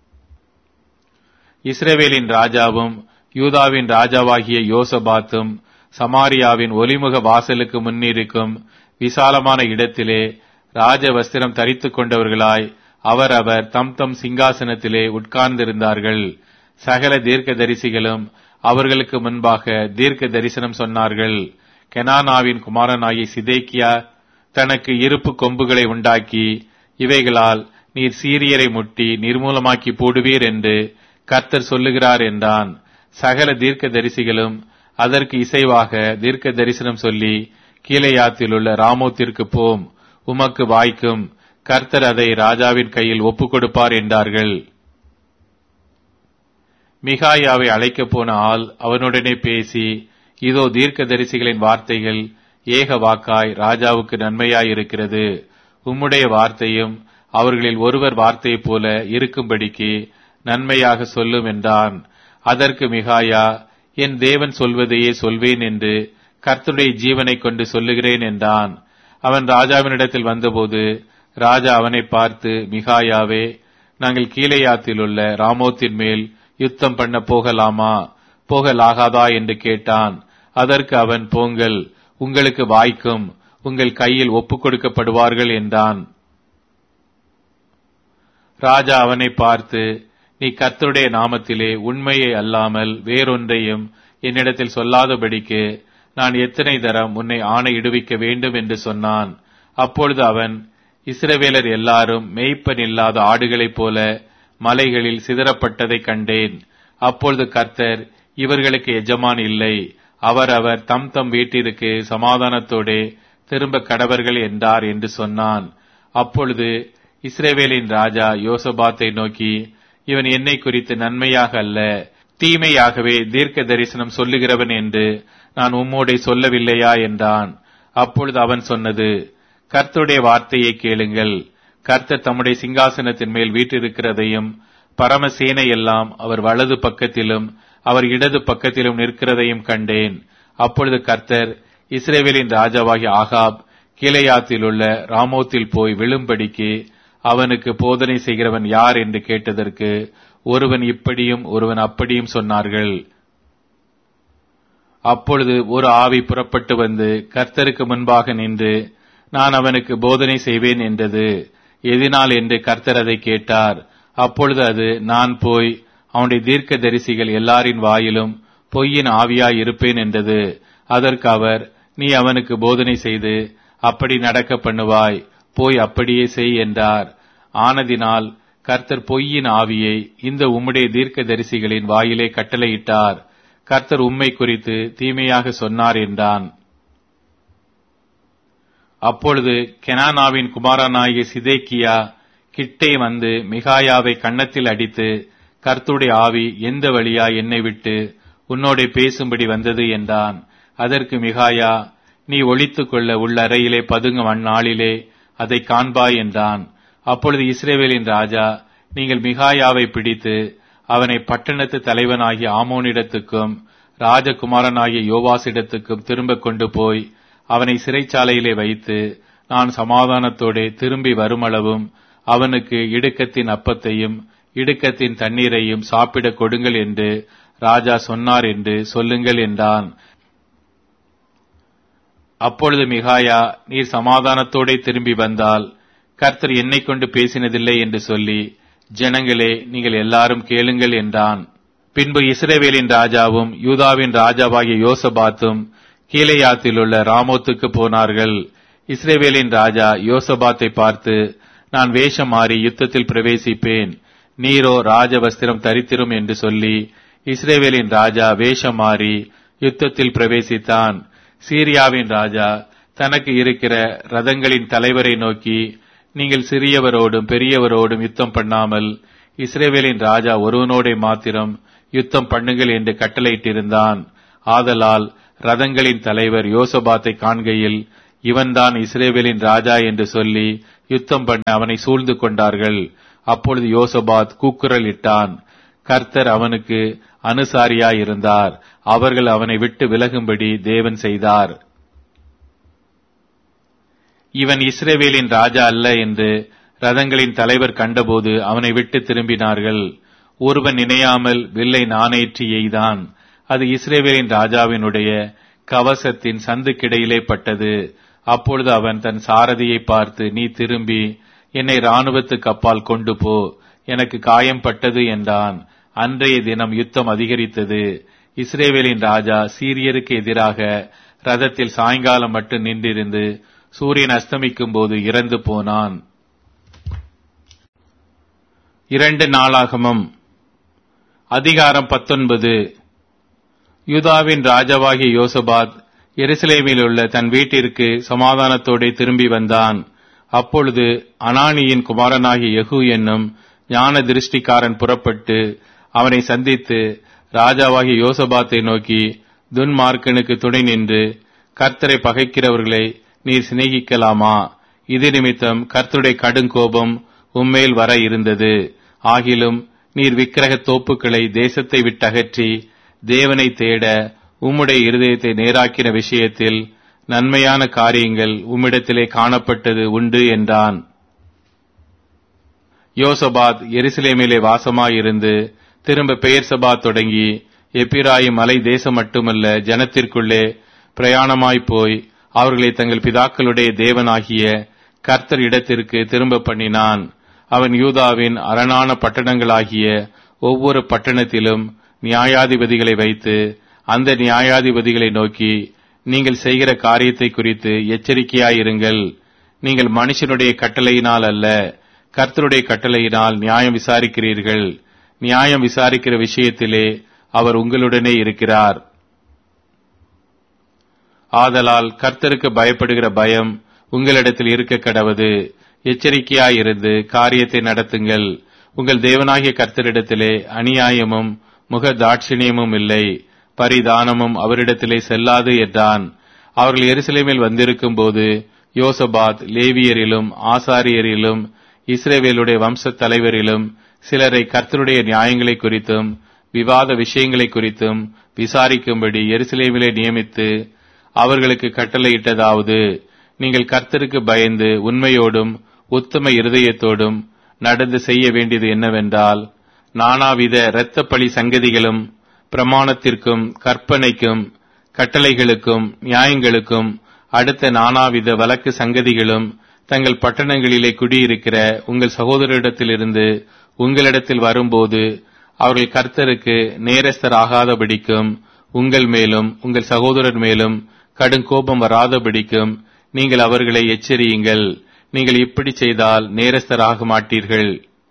இஸ்ரேவேலின் ராஜாவும் யூதாவின் ராஜாவாகிய யோசபாத்தும் சமாரியாவின் ஒலிமுக வாசலுக்கு முன்னிருக்கும் விசாலமான இடத்திலே ராஜ வஸ்திரம் தரித்துக் கொண்டவர்களாய் அவரவர் தம் தம் சிங்காசனத்திலே உட்கார்ந்திருந்தார்கள் சகல தீர்க்க தரிசிகளும் அவர்களுக்கு முன்பாக தீர்க்க தரிசனம் சொன்னார்கள் கெனானாவின் குமாரனாகிய சிதேக்கியா தனக்கு இருப்பு கொம்புகளை உண்டாக்கி இவைகளால் நீர் சீரியரை முட்டி நிர்மூலமாக்கி போடுவீர் என்று கர்த்தர் சொல்லுகிறார் என்றான் சகல தீர்க்க தரிசிகளும் அதற்கு இசைவாக தீர்க்க தரிசனம் சொல்லி கீழையாத்தில் உள்ள ராமோத்திற்கு போம் உமக்கு வாய்க்கும் கர்த்தர் அதை ராஜாவின் கையில் ஒப்புக் கொடுப்பார் என்றார்கள் மிகாயாவை அழைக்கப் போன ஆள் அவனுடனே பேசி இதோ தீர்க்க தரிசிகளின் வார்த்தைகள் ஏக வாக்காய் ராஜாவுக்கு நன்மையாய் இருக்கிறது உம்முடைய வார்த்தையும் அவர்களில் ஒருவர் வார்த்தையைப் போல இருக்கும்படிக்கு நன்மையாக சொல்லும் என்றான் அதற்கு மிகாயா என் தேவன் சொல்வதையே சொல்வேன் என்று கர்த்தருடைய ஜீவனை கொண்டு சொல்லுகிறேன் என்றான் அவன் ராஜாவினிடத்தில் வந்தபோது ராஜா அவனை பார்த்து மிகாயாவே நாங்கள் கீழையாத்தில் உள்ள ராமோத்தின் மேல் யுத்தம் பண்ண போகலாமா போகலாகாதா என்று கேட்டான் அதற்கு அவன் போங்கள் உங்களுக்கு வாய்க்கும் உங்கள் கையில் ஒப்புக் கொடுக்கப்படுவார்கள் என்றான் ராஜா அவனை பார்த்து நீ கர்த்தருடைய நாமத்திலே உண்மையை அல்லாமல் வேறொன்றையும் என்னிடத்தில் சொல்லாதபடிக்கு நான் எத்தனை தரம் உன்னை ஆணையிடுவிக்க வேண்டும் என்று சொன்னான் அப்பொழுது அவன் இஸ்ரவேலர் எல்லாரும் மேய்ப்பன் இல்லாத ஆடுகளைப் போல மலைகளில் சிதறப்பட்டதைக் கண்டேன் அப்பொழுது கர்த்தர் இவர்களுக்கு எஜமான் இல்லை அவரவர் தம் தம் வீட்டிற்கு சமாதானத்தோடே திரும்ப கடவர்கள் என்றார் என்று சொன்னான் அப்பொழுது இஸ்ரேவேலின் ராஜா யோசபாத்தை நோக்கி இவன் என்னை குறித்து நன்மையாக அல்ல தீமையாகவே தீர்க்க தரிசனம் சொல்லுகிறவன் என்று நான் உம்மோடே சொல்லவில்லையா என்றான் அப்பொழுது அவன் சொன்னது கர்த்தருடைய வார்த்தையை கேளுங்கள் கர்த்தர் தம்முடைய சிங்காசனத்தின் மேல் வீற்றிருக்கிறதையும் பரமசேனை எல்லாம் அவர் வலது பக்கத்திலும் அவர் இடது பக்கத்திலும் நிற்கிறதையும் கண்டேன் அப்பொழுது கர்த்தர் இஸ்ரேவேலின் ராஜாவாகிய ஆகாப் கீழையாத்தில் உள்ள ராமோத்தில் போய் விழும்படிக்கு அவனுக்கு போதனை செய்கிறவன் யார் என்று கேட்டதற்கு ஒருவன் இப்படியும் ஒருவன் அப்படியும் சொன்னார்கள் அப்பொழுது ஒரு ஆவி புறப்பட்டு வந்து கர்த்தருக்கு முன்பாக நின்று நான் அவனுக்கு போதனை செய்வேன் என்றது எதினால் என்று கர்த்தர் அதை கேட்டார் அப்பொழுது அது நான் போய் அவனுடைய தீர்க்க தரிசிகள் எல்லாரின் வாயிலும் பொய்யின் ஆவியாய் இருப்பேன் என்றது அதற்கு அவர் நீ அவனுக்கு போதனை செய்து அப்படி நடக்க பண்ணுவாய் போய் அப்படியே செய் என்றார் ஆனதினால் கர்த்தர் பொய்யின் ஆவியை இந்த உம்முடைய தீர்க்க தரிசிகளின் வாயிலே கட்டளையிட்டார் கர்த்தர் உம்மை குறித்து தீமையாக சொன்னார் என்றான் அப்பொழுது கெனானாவின் குமாரனாகிய சிதேக்கியா கிட்டே வந்து மிகாயாவை கன்னத்தில் அடித்து கர்த்துடைய ஆவி எந்த வழியா என்னை விட்டு உன்னோடே பேசும்படி வந்தது என்றான் அதற்கு மிகாயா நீ ஒளித்துக் கொள்ள உள்ள அறையிலே பதுங்கும் அந்நாளிலே அதை காண்பாய் என்றான் அப்பொழுது இஸ்ரேவேலின் ராஜா நீங்கள் மிகாயாவை பிடித்து அவனை பட்டணத்து தலைவனாகிய ஆமோனிடத்துக்கும் ராஜகுமாரனாகிய யோவாசிடத்துக்கும் திரும்ப கொண்டு போய் அவனை சிறைச்சாலையிலே வைத்து நான் சமாதானத்தோடே திரும்பி வருமளவும் அவனுக்கு இடுக்கத்தின் அப்பத்தையும் இடுக்கத்தின் தண்ணீரையும் சாப்பிடக் கொடுங்கள் என்று ராஜா சொன்னார் என்று சொல்லுங்கள் என்றான் அப்பொழுது மிகாயா நீர் சமாதானத்தோடே திரும்பி வந்தால் கர்த்தர் என்னை கொண்டு பேசினதில்லை என்று சொல்லி ஜனங்களே நீங்கள் எல்லாரும் கேளுங்கள் என்றான் பின்பு இஸ்ரேவேலின் ராஜாவும் யூதாவின் ராஜாவாகிய யோசபாத்தும் கீழையாத்தில் உள்ள ராமோத்துக்கு போனார்கள் இஸ்ரேவேலின் ராஜா யோசபாத்தை பார்த்து நான் வேஷம் மாறி யுத்தத்தில் பிரவேசிப்பேன் நீரோ ராஜவஸ்திரம் தரித்திரும் என்று சொல்லி இஸ்ரேவேலின் ராஜா வேஷம் மாறி யுத்தத்தில் பிரவேசித்தான் சீரியாவின் ராஜா தனக்கு இருக்கிற ரதங்களின் தலைவரை நோக்கி நீங்கள் சிறியவரோடும் பெரியவரோடும் யுத்தம் பண்ணாமல் இஸ்ரேவேலின் ராஜா ஒருவனோடே மாத்திரம் யுத்தம் பண்ணுங்கள் என்று கட்டளையிட்டிருந்தான் ஆதலால் ரதங்களின் தலைவர் யோசபாத்தை காண்கையில் இவன்தான் இஸ்ரேவேலின் ராஜா என்று சொல்லி யுத்தம் பண்ண அவனை சூழ்ந்து கொண்டார்கள் அப்பொழுது யோசபாத் கூக்குரல் இட்டான் கர்த்தர் அவனுக்கு அனுசாரியாயிருந்தார் அவர்கள் அவனை விட்டு விலகும்படி தேவன் செய்தார் இவன் இஸ்ரேவேலின் ராஜா அல்ல என்று ரதங்களின் தலைவர் கண்டபோது அவனை விட்டு திரும்பினார்கள் ஒருவன் நினையாமல் வில்லை நாணேற்றி எய்தான் அது இஸ்ரேவேலின் ராஜாவினுடைய கவசத்தின் சந்துக்கிடையிலே பட்டது அப்பொழுது அவன் தன் சாரதியை பார்த்து நீ திரும்பி என்னை இராணுவத்துக்கு அப்பால் கொண்டு போ எனக்கு காயம் பட்டது என்றான் அன்றைய தினம் யுத்தம் அதிகரித்தது இஸ்ரேவேலின் ராஜா சீரியருக்கு எதிராக ரதத்தில் சாயங்காலம் மட்டும் நின்றிருந்து சூரியன் அஸ்தமிக்கும் போது இறந்து போனான் இரண்டு நாளாகமம் அதிகாரம் பத்தொன்பது யூதாவின் ராஜாவாகிய யோசபாத் எருசலேமில் உள்ள தன் வீட்டிற்கு சமாதானத்தோടെ திரும்பி வந்தான் அப்பொழுது அனானியின் குமாரனாகிய யெகூ என்னும் ஞான திருஷ்டிக்காரன் புறப்பட்டு அவனை சந்தித்து ராஜாவாகிய யோசபாத்தை நோக்கி துன்மார்க்கனுக்கு துணை நின்று கர்த்தரை பகைக்கிறவர்களை நீர் சிநேகிக்கலாமா இது நிமித்தம் கர்த்தருடைய கடுங்கோபம் உம்மேல் வர இருந்தது ஆகிலும் நீர் விக்கிரக தோப்புக்களை தேசத்தை விட்டகற்றி தேவனை தேட உம்முடைய இருதயத்தை நேராக்கின விஷயத்தில் நன்மையான காரியங்கள் உம்மிடத்திலே காணப்பட்டது உண்டு என்றான் யோசபாத் எருசலேமிலே வாசமாயிருந்து திரும்ப பெயர் சபா தொடங்கி எப்பிராயிம் மலை தேசம் மட்டுமல்ல ஜனத்திற்குள்ளே பிரயாணமாய்ப் போய் அவர்களை தங்கள் பிதாக்களுடைய தேவனாகிய கர்த்தர் இடத்திற்கு திரும்ப பண்ணினான் அவன் யூதாவின் அரணான பட்டணங்களாகிய ஒவ்வொரு பட்டணத்திலும் நியாயாதிபதிகளை வைத்து அந்த நியாயாதிபதிகளை நோக்கி நீங்கள் செய்கிற காரியத்தை குறித்து எச்சரிக்கையாயிருங்கள் நீங்கள் மனுஷனுடைய கட்டளையினால் அல்ல கர்த்தருடைய கட்டளையினால் நியாயம் விசாரிக்கிறீர்கள் நியாயம் விசாரிக்கிற விஷயத்திலே அவர் உங்களுடனே இருக்கிறார் ஆதலால் கர்த்தருக்கு பயப்படுகிற பயம் உங்களிடத்தில் இருக்க கடவது எச்சரிக்கையாயிருந்து காரியத்தை நடத்துங்கள் உங்கள் தேவனாகிய கர்த்தரிடத்திலே அநியாயமும் முக தாட்சிணியமும் இல்லை பரிதானமும் அவரிடத்திலே செல்லாது என்றான் அவர்கள் எருசலேமில் வந்திருக்கும் போது யோசபாத் லேவியரிலும் ஆசாரியரிலும் இஸ்ரேவேலுடைய வம்சத் தலைவரிலும் சிலரை கர்த்தருடைய நியாயங்களை குறித்தும் விவாத விஷயங்களை குறித்தும் விசாரிக்கும்படி எருசலேமிலே நியமித்து அவர்களுக்கு கட்டளையிட்டதாவது நீங்கள் கர்த்தருக்கு பயந்து உண்மையோடும் உத்தம இருதயத்தோடும் நடந்து செய்ய வேண்டியது என்னவென்றால் நானாவித இரத்தப்பழி சங்கதிகளும் பிரமாணத்திற்கும் கற்பனைக்கும் கட்டளைகளுக்கும் நியாயங்களுக்கும் அடுத்த நானாவித வழக்கு சங்கதிகளும் தங்கள் பட்டணங்களிலே குடியிருக்கிற உங்கள் சகோதரரிடத்திலிருந்து உங்களிடத்தில் வரும்போது அவர்கள் கர்த்தருக்கு நேரஸ்தராகாதபடிக்கும் உங்கள் மேலும் உங்கள் சகோதரர் மேலும் கடும் கோபம் வராதபடிக்கும் நீங்கள் அவர்களை எச்சரியுங்கள் நீங்கள் இப்படி செய்தால் நேரஸ்தராக மாட்டீர்கள்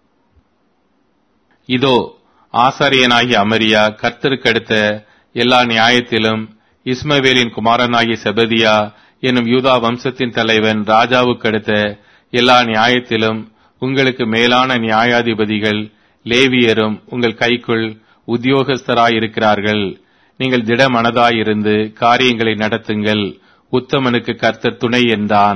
இதோ ஆசாரியனாகிய அமரியா கர்த்தருக்கு அடுத்த எல்லா நியாயத்திலும் இஸ்மவேலின் குமாரனாகிய செபதியா என்னும் யூதா வம்சத்தின் தலைவன் ராஜாவுக்கு அடுத்த எல்லா நியாயத்திலும் உங்களுக்கு மேலான நியாயாதிபதிகள் லேவியரும் உங்கள் கைக்குள் உத்தியோகஸ்தராயிருக்கிறார்கள் நீங்கள் திடமனதாயிருந்து காரியங்களை நடத்துங்கள் உத்தமனுக்கு கர்த்தர் துணை என்றான்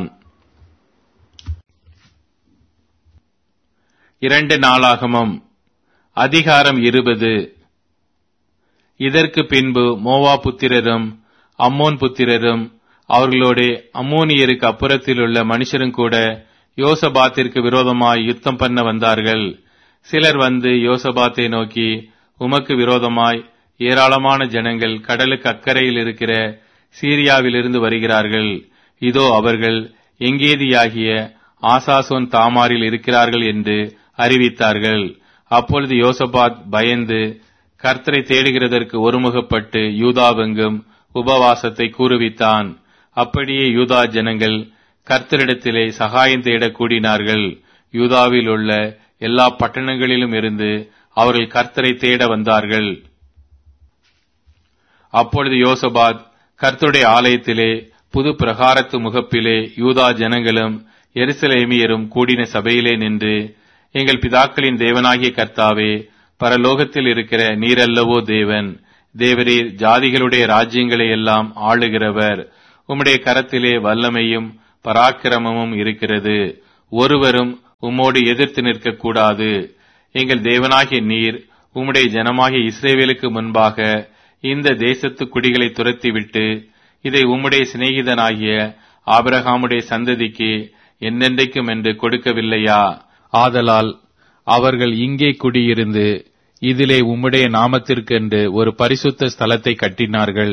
இரண்டு நாளாகமும் அதிகாரம் இருபது இதற்கு பின்பு மோவா புத்திரரும் அம்மோன் புத்திரரும் அவர்களோட அம்மோனியருக்கு அப்புறத்தில் உள்ள மனுஷரும் கூட யோசபாத்திற்கு விரோதமாய் யுத்தம் பண்ண வந்தார்கள் சிலர் வந்து யோசபாத்தை நோக்கி உமக்கு விரோதமாய் ஏராளமான ஜனங்கள் கடலுக்கு அக்கறையில் இருக்கிற சீரியாவிலிருந்து வருகிறார்கள் இதோ அவர்கள் எங்கேதியாகிய ஆசாசோன் தாமாரில் இருக்கிறார்கள் என்று அறிவித்தார்கள் அப்பொழுது யோசபாத் பயந்து கர்த்தரை தேடுகிறதற்கு ஒருமுகப்பட்டு யூதாவெங்கும் உபவாசத்தை கூறுவித்தான் அப்படியே யூதா ஜனங்கள் கர்த்தரிடத்திலே சகாயம் தேட கூடினார்கள் யூதாவில் உள்ள எல்லா பட்டணங்களிலும் இருந்து அவர்கள் கர்த்தரை தேட வந்தார்கள் அப்பொழுது யோசபாத் கர்த்தருடைய ஆலயத்திலே புது பிரகாரத்து முகப்பிலே யூதா ஜனங்களும் எருசலேமியரும் கூடின சபையிலே நின்று எங்கள் பிதாக்களின் தேவனாகிய கர்த்தாவே பரலோகத்தில் இருக்கிற நீரல்லவோ தேவன் தேவரீர் ஜாதிகளுடைய ராஜ்யங்களை எல்லாம் ஆளுகிறவர் உம்முடைய கரத்திலே வல்லமையும் பராக்கிரமமும் இருக்கிறது ஒருவரும் உம்மோடு எதிர்த்து நிற்கக்கூடாது எங்கள் தேவனாகிய நீர் உம்முடைய ஜனமாகிய இஸ்ரேவேலுக்கு முன்பாக இந்த தேசத்து குடிகளை துரத்திவிட்டு இதை உம்முடைய சிநேகிதனாகிய ஆபிரகாமுடைய சந்ததிக்கு என்னென்றைக்கும் என்று கொடுக்கவில்லையா ஆதலால் அவர்கள் இங்கே குடியிருந்து இதிலே உம்முடைய நாமத்திற்கென்று ஒரு பரிசுத்த ஸ்தலத்தை கட்டினார்கள்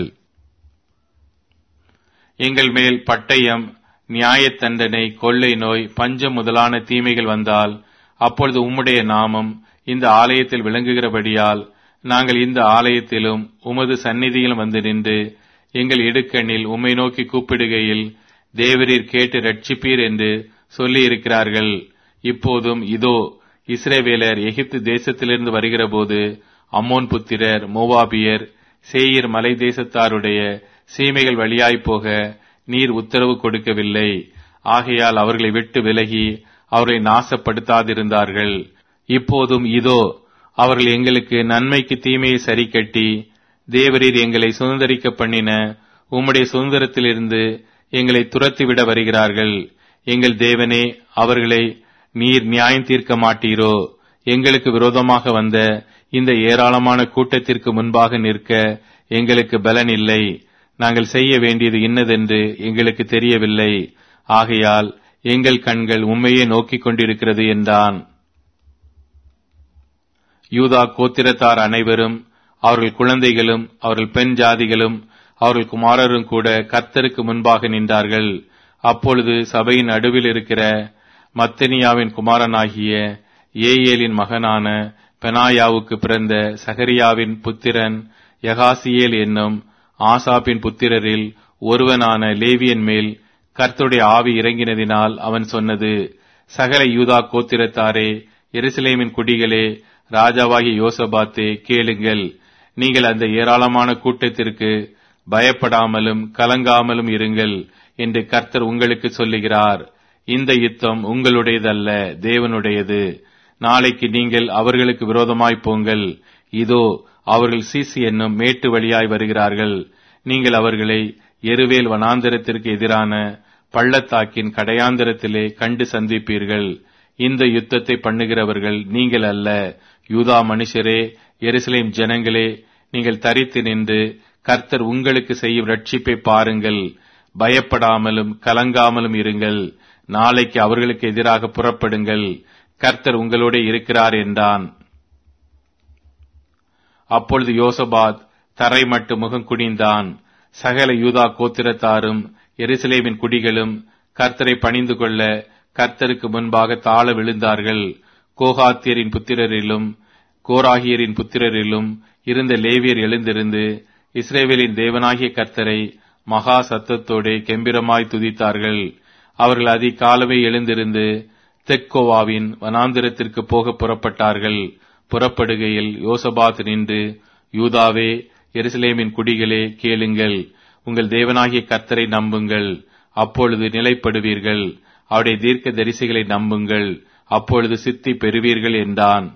எங்கள் மேல் பட்டயம் நியாயத் தண்டனை கொள்ளை நோய் பஞ்சம் முதலான தீமைகள் வந்தால் அப்பொழுது உம்முடைய நாமம் இந்த ஆலயத்தில் விளங்குகிறபடியால் நாங்கள் இந்த ஆலயத்திலும் உமது சந்நிதியிலும் வந்து நின்று எங்கள் இடுக்கண்ணில் உம்மை நோக்கி கூப்பிடுகையில் தேவரீர் கேட்டு ரட்சிப்பீர் என்று சொல்லி இருக்கிறார்கள் இப்போதும் இதோ இஸ்ரேவேலர் எகிப்து தேசத்திலிருந்து வருகிறபோது அம்மோன் புத்திரர் மோவாபியர் சேயீர் மலை தேசத்தாருடைய சீமைகள் வழியாய்ப் போக நீர் உத்தரவு கொடுக்கவில்லை ஆகையால் அவர்களை விட்டு விலகி அவர்களை நாசப்படுத்தாதிருந்தார்கள் இப்போதும் இதோ அவர்கள் எங்களுக்கு நன்மைக்கு தீமையை சரிக்கட்டி தேவரீர் எங்களை சுதந்திரிக்க பண்ணின உம்முடைய சுதந்திரத்திலிருந்து எங்களை துரத்திவிட வருகிறார்கள் எங்கள் தேவனே அவர்களை நீர் நியாயம் தீர்க்க மாட்டீரோ எங்களுக்கு விரோதமாக வந்த இந்த ஏராளமான கூட்டத்திற்கு முன்பாக நிற்க எங்களுக்கு பலன் இல்லை நாங்கள் செய்ய வேண்டியது இன்னதென்று எங்களுக்கு தெரியவில்லை ஆகையால் எங்கள் கண்கள் உண்மையே நோக்கிக் கொண்டிருக்கிறது என்றான் யூதா கோத்திரத்தார் அனைவரும் அவர்கள் குழந்தைகளும் அவர்கள் பெண் ஜாதிகளும் அவர்கள் குமாரரும் கூட கர்த்தருக்கு முன்பாக நின்றார்கள் அப்பொழுது சபையின் நடுவில் இருக்கிற மத்தனியாவின் குமாரனாகிய ஏயேலின் மகனான பெனாயாவுக்கு பிறந்த சகரியாவின் புத்திரன் யகாசியேல் என்னும் ஆசாப்பின் புத்திரரில் ஒருவனான லேவியன் மேல் கர்த்தருடைய ஆவி இறங்கினதினால் அவன் சொன்னது சகல யூதா கோத்திரத்தாரே எருசலேமின் குடிகளே ராஜாவாகிய யோசபாத்தே கேளுங்கள் நீங்கள் அந்த ஏராளமான கூட்டத்திற்கு பயப்படாமலும் கலங்காமலும் இருங்கள் என்று கர்த்தர் உங்களுக்கு சொல்லுகிறார் இந்த யுத்தம் உங்களுடையதல்ல தேவனுடையது நாளைக்கு நீங்கள் அவர்களுக்கு விரோதமாய் போங்கள் இதோ அவர்கள் சீசி என்னும் மேட்டு வழியாய் வருகிறார்கள் நீங்கள் அவர்களை எருவேல் வனாந்தரத்திற்கு எதிரான பள்ளத்தாக்கின் கடையாந்தரத்திலே கண்டு சந்திப்பீர்கள் இந்த யுத்தத்தை பண்ணுகிறவர்கள் நீங்கள் அல்ல யூதா மனுஷரே எருசலேம் ஜனங்களே நீங்கள் தரித்து நின்று கர்த்தர் உங்களுக்கு செய்யும் ரட்சிப்பை பாருங்கள் பயப்படாமலும் கலங்காமலும் இருங்கள் நாளைக்கு அவர்களுக்கு எதிராக புறப்படுங்கள் கர்த்தர் உங்களோட இருக்கிறார் என்றான் அப்பொழுது யோசபாத் தரை மட்டு முகம் குனிந்தான் சகல யூதா கோத்திரத்தாரும் எருசலேமின் குடிகளும் கர்த்தரை பணிந்து கொள்ள கர்த்தருக்கு முன்பாக தாழ விழுந்தார்கள் கோகாத்தியரின் புத்திரரிலும் கோராகியரின் புத்திரரிலும் இருந்த லேவியர் எழுந்திருந்து இஸ்ரேவேலின் தேவனாகிய கர்த்தரை மகா சத்தத்தோடே கெம்பிரமாய் துதித்தார்கள் அவர்கள் அதிகாலமே எழுந்திருந்து தெக்கோவாவின் வனாந்திரத்திற்கு போக புறப்பட்டார்கள் புறப்படுகையில் யோசபாத் நின்று யூதாவே எருசலேமின் குடிகளே கேளுங்கள் உங்கள் தேவனாகிய கர்த்தரை நம்புங்கள் அப்பொழுது நிலைப்படுவீர்கள் அவருடைய தீர்க்க தரிசிகளை நம்புங்கள் அப்பொழுது சித்தி பெறுவீர்கள் என்றான்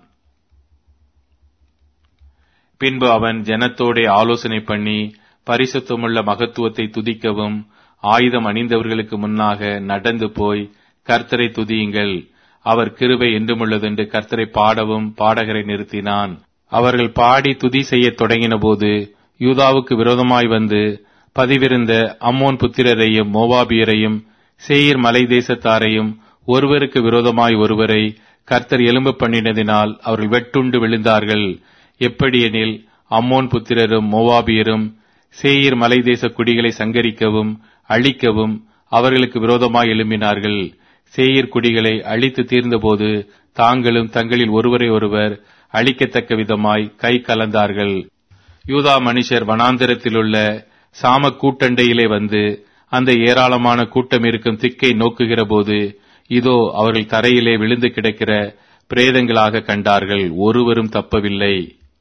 பின்பு அவன் ஜனத்தோட ஆலோசனை பண்ணி பரிசுத்தமுள்ள மகத்துவத்தை துதிக்கவும் ஆயுதம் அணிந்தவர்களுக்கு முன்னாக நடந்து போய் கர்த்தரை துதியுங்கள் அவர் கிருபை என்றுமுள்ளதென்று கர்த்தரை பாடவும் பாடகரை நிறுத்தினான் அவர்கள் பாடி துதி செய்யத் தொடங்கின போது யூதாவுக்கு விரோதமாய் வந்து பதிவிருந்த அம்மோன் புத்திரரையும் மோவாபியரையும் சேயீர் மலை தேசத்தாரையும் ஒருவருக்கு விரோதமாய் ஒருவரை கர்த்தர் எலும்பு பண்ணினதினால் அவர்கள் வெட்டுண்டு விழுந்தார்கள் எப்படியெனில் அம்மோன் புத்திரரும் மோவாபியரும் சேயீர் மலை தேச குடிகளை சங்கரிக்கவும் அழிக்கவும் அவர்களுக்கு விரோதமாய் எழும்பினார்கள் சேயீர் குடிகளை அழித்து தீர்ந்தபோது தாங்களும் தங்களில் ஒருவரை ஒருவர் அழிக்கத்தக்க விதமாய் கை கலந்தார்கள் யூதா மனுஷர் வனாந்திரத்திலுள்ள சாம கூட்டண்டையிலே வந்து அந்த ஏராளமான கூட்டம் இருக்கும் திக்கை நோக்குகிற போது இதோ அவர்கள் தரையிலே விழுந்து கிடக்கிற பிரேதங்களாக கண்டார்கள் ஒருவரும் தப்பவில்லை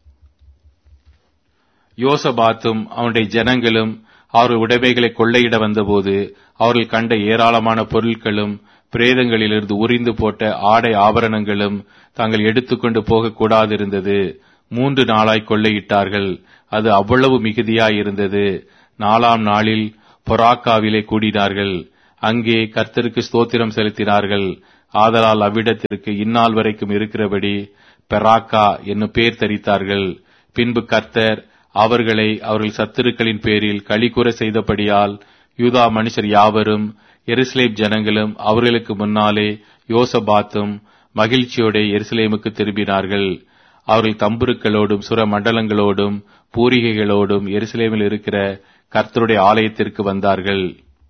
யோசபாத்தும் அவனுடைய ஜனங்களும் அவர்கள் உடைமைகளை கொள்ளையிட வந்தபோது அவர்கள் கண்ட ஏராளமான பொருட்களும் பிரேதங்களிலிருந்து உரிந்து போட்ட ஆடை ஆபரணங்களும் தாங்கள் எடுத்துக்கொண்டு போகக்கூடாதிருந்தது மூன்று நாளாய் கொள்ளையிட்டார்கள் அது அவ்வளவு மிகுதியாய் இருந்தது நாலாம் நாளில் பொராக்காவிலே கூடினார்கள் அங்கே கர்த்தருக்கு ஸ்தோத்திரம் செலுத்தினார்கள் ஆதலால் அவ்விடத்திற்கு இந்நாள் வரைக்கும் இருக்கிறபடி பெராக்கா என்னும் பேர் தரித்தார்கள் பின்பு கர்த்தர் அவர்களை அவர்கள் சத்துருக்களின் பேரில் களிகூற செய்தபடியால் யூதா மனுஷர் யாவரும் எருசலேம் ஜனங்களும் அவர்களுக்கு முன்னாலே யோசபாத்தும் மகிழ்ச்சியோட எருசலேமுக்கு திரும்பினார்கள் அவர்கள் தம்புருக்களோடும் சுர மண்டலங்களோடும் பூரிகைகளோடும் எருசலேமில் இருக்கிற கர்த்தருடைய ஆலயத்திற்கு வந்தார்கள்